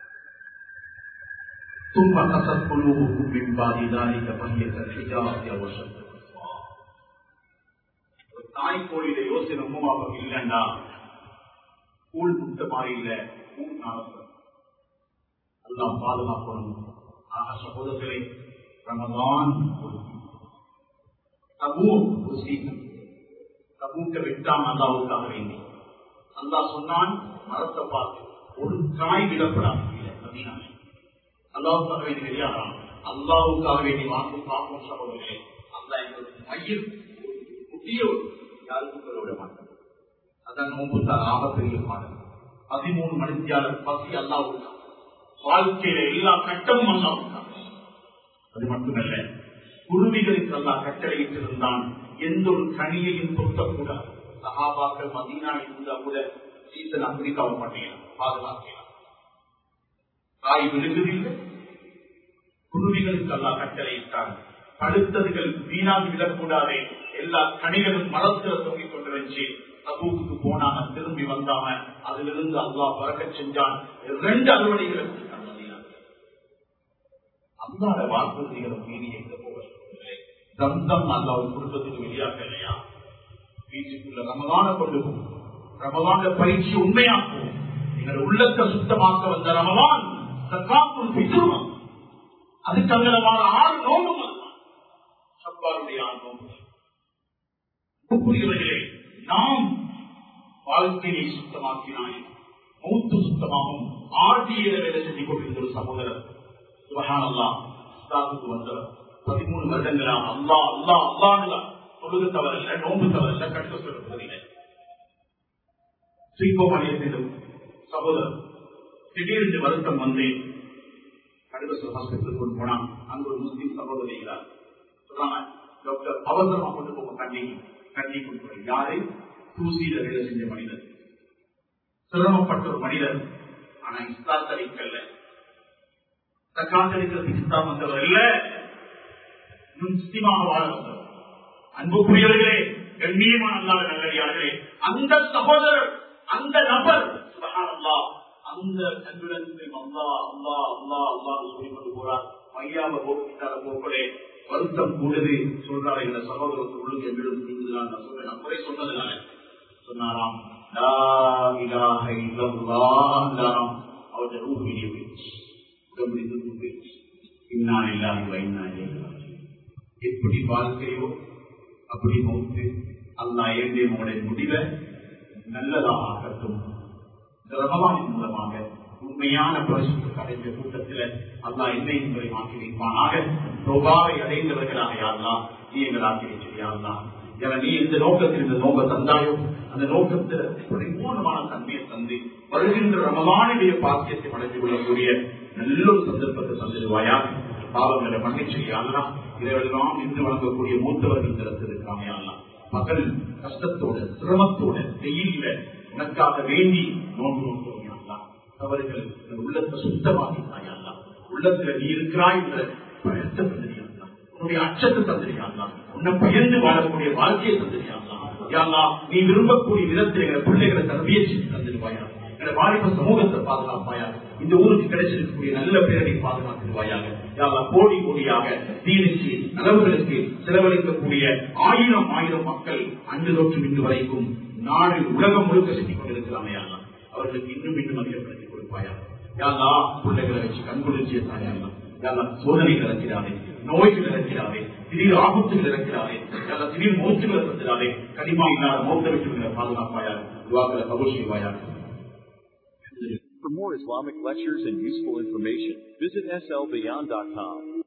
A: ثم قصت قلوبكم من بعد ذلك فهي كالحجارة أو أشد قسوة. ஒரு தாய் கோழியில யோசனை உமாவாக இல்லைன்னா கூழ் முட்ட மாதிரி இல்ல கூழ் நாளம் எல்லாம் பாதுகாக்கணும் ஆக சகோதரர்களே ரமதான் ஒரு தபூக் ஒரு சீசன் தபூக்க விட்டான் அல்லாவுக்காக வேண்டி அல்லாஹ் சொன்னான் மரத்தை பார்த்து ஒரு காய் விடப்படாது இல்லை மதீனாவில் அல்லாவுக்காக வேண்டி வெளியாகிறான் அல்லாவுக்காக வேண்டி வாங்கி பார்ப்போம் சகோதரர்களே அல்லா எங்களுக்கு மயில் புதிய ஒரு யாருக்கும் சொல்ல விட மாட்டோம் அதான் நோம்புத்தார் ஆபத்திரிய பாடல் பதிமூணு மணித்தியாளர் பசி அல்லாவுக்கா வாழ்க்கையில எல்லா கட்டமும் அல்லாவுக்கா அது மட்டுமல்ல குருவிகளுக்கு அல்லா கட்டளையிட்டிருந்தான் எந்த ஒரு கனியையும் தொட்டக்கூடாது சகாபாக்கள் மதீனா இருந்தா கூட சீசன் அப்படி கவர் பண்ணலாம் பாதுகாக்கலாம் காய் விழுகுதில்லை குருவிகளுக்கு அல்லா கட்டளையிட்டான் படுத்ததுகள் வீணாகி விடக்கூடாது எல்லா கனிகளும் மரத்துல தொங்கிக் கொண்டிருந்துச்சு தபூக்கு போனாங்க திரும்பி வந்தாங்க அதிலிருந்து அல்லாஹ் பறக்க செஞ்சான் ரெண்டு அறுவடைகளை கொடுத்தாங்க மதீனாவுக்கு. அல்லாத வாக்குறுதிகளை மீறி எங்க போக சொல்லவில்லை. தந்தம் அல்லாஹ் குடும்பத்துக்கு வெளியாக இல்லையா வீட்டுக்குள்ள ரமதான கொண்டு போகும் ரமதான பயிற்சி உண்மையாக்குவோம் எங்கள் உள்ளத்தை சுத்தமாக்க வந்த ரமதான் சக்காத்தும் பிதுரும் அதுக்கு அங்கலமான ஆறு நோம்பும் அதுதான். அவருடைய ஆன்மம் புரியவர்களே நாம் வாழ்க்கையை சுத்தமாக்கினாய் மூத்து சுத்தமாகும் ஆர்டியில வேலை செஞ்சு கொண்டிருந்த ஒரு சகோதரர் சுபஹான் அல்லா இஸ்லாத்துக்கு வந்தவர் பதிமூணு வருடங்களா அல்லா அல்லா அல்லான்னு தொழுது தவறல்ல நோம்பு தவறல்ல கட்ட சொல்லுவதில்லை ஸ்ரீகோபாலியத்திலும் சகோதரர் திடீரென்று வருத்தம் வந்து கடுகசூர் ஹாஸ்பிட்டல் கொண்டு போனா அங்க ஒரு முஸ்லீம் சகோதரி இருக்கிறார் சொல்றாங்க டாக்டர் அவசரமா கொண்டு போக கண்ணி கண்ணி கொண்டு போய் யாரு தூசியில வேலை செஞ்ச மனிதர் சிரமப்பட்ட ஒரு மனிதர் ஆனா இஸ்லாத் அளிக்கல்ல தக்காத்தளிக்கிறதுக்கு இஸ்லாம் வந்தவர் இல்ல முஸ்லிமாக வாழ வந்தவர் அன்புக்குரியவர்களே கண்ணியமான அல்லாத நல்லடியார்களே அந்த சகோதரர் அந்த நபர் சுபஹானல்லாஹ் அந்த ஆம்புலன்ஸில் அல்லா அல்லா அல்லா அல்லா சொல்லி கொண்டு போறார் மையாவை போக்கிட்டார போக்கலே வருத்தம் கூடுது சொல்றாரு இந்த சகோதரத்து உள்ளுக்கு எவ்விடம் நீங்குதான் நான் சொல்றேன் நான் குறை சொன்னதுனால சொன்னாராம் லா இலாஹ இல்லல்லாஹ் என்றாராம் அவருடைய ரூஹ் வெளியே போயிடுச்சு உடம்பு இருந்து போயிடுச்சு இன்னா இல்லாஹி வ இன்னா இலைஹி ராஜிஊன். எப்படி வாழ்க்கையோ அப்படி மௌத்து அல்லாஹ் ஏந்திய உங்களுடைய முடிவை நல்லதாக ஆக்கட்டும் இந்த ரமலானின் மூலமாக உண்மையான பரிசுக்கு அடைந்த கூட்டத்தில் அல்லா என்னை உங்களை மாற்றி வைப்பானாக ரூபாவை அடைந்தவர்களாக யாரெல்லாம் நீ எங்கள் ஆக்கி வச்சிருக்கலாம் நீ எந்த நோக்கத்தில் இந்த நோக்க தந்தாயோ அந்த நோக்கத்தில் பரிபூர்ணமான தன்மையை தந்து வருகின்ற ரமலானுடைய பாக்கியத்தை அடைந்து கொள்ளக்கூடிய நல்ல ஒரு சந்தர்ப்பத்தை தந்துடுவாயா பாவங்களை மன்னிச்சு யாரெல்லாம் இதையெல்லாம் இன்று வழங்கக்கூடிய மூத்தவர்கள் திறத்திருக்காமே யாரெல்லாம் மகள் கஷ்டத்தோட சிரமத்தோட வெயில்ல உனக்காக வேண்டி நோன்பு நோக்குவாயா தவறுகள் உள்ளத்தை சுத்தமாக்கிட்டாயா உள்ளத்துல நீ இருக்கிறாய் என்ற பயத்தை தந்திரியா உன்னுடைய அச்சத்தை தந்திரியா உன்னை பயந்து வாழக்கூடிய வாழ்க்கையை தந்திரியா யாரா நீ விரும்பக்கூடிய விதத்தில் எங்களை பிள்ளைகளை தரவிய செஞ்சு தந்துடுவாயா எங்களை வாலிப சமூகத்தை பாதுகாப்பாயா இந்த ஊருக்கு கிடைச்சிருக்கக்கூடிய நல்ல பேரை பாதுகாத்துடுவாயாக யாரா கோடி கோடியாக தீனுக்கு நலவுகளுக்கு செலவழிக்கக்கூடிய ஆயிரம் ஆயிரம் மக்கள் அன்று தொற்று இன்று வரைக்கும் நாடு உலகம் முழுக்க செஞ்சு கொண்டிருக்கிறாமே யாரா அவர்களுக்கு இன்னும் இன்னும் அதிகப்படுத்தி கொடுப்பாயா யாரா பிள்ளைகளை வச்சு கண்குளிர்ச்சியை தாயாரா யாரா சோதனைகள் இறக்கிறாரே நோய்கள் இறக்கிறாரே திடீர் ஆபத்துகள் இறக்கிறாரே யாரா திடீர் மோத்துகளை தந்துடாதே கனிமா இல்லாத மோத்த விட்டு பாதுகாப்பாயா துவாக்களை கபூர் செய்வாயா
B: For more Islamic lectures and useful information, visit slbeyond.com.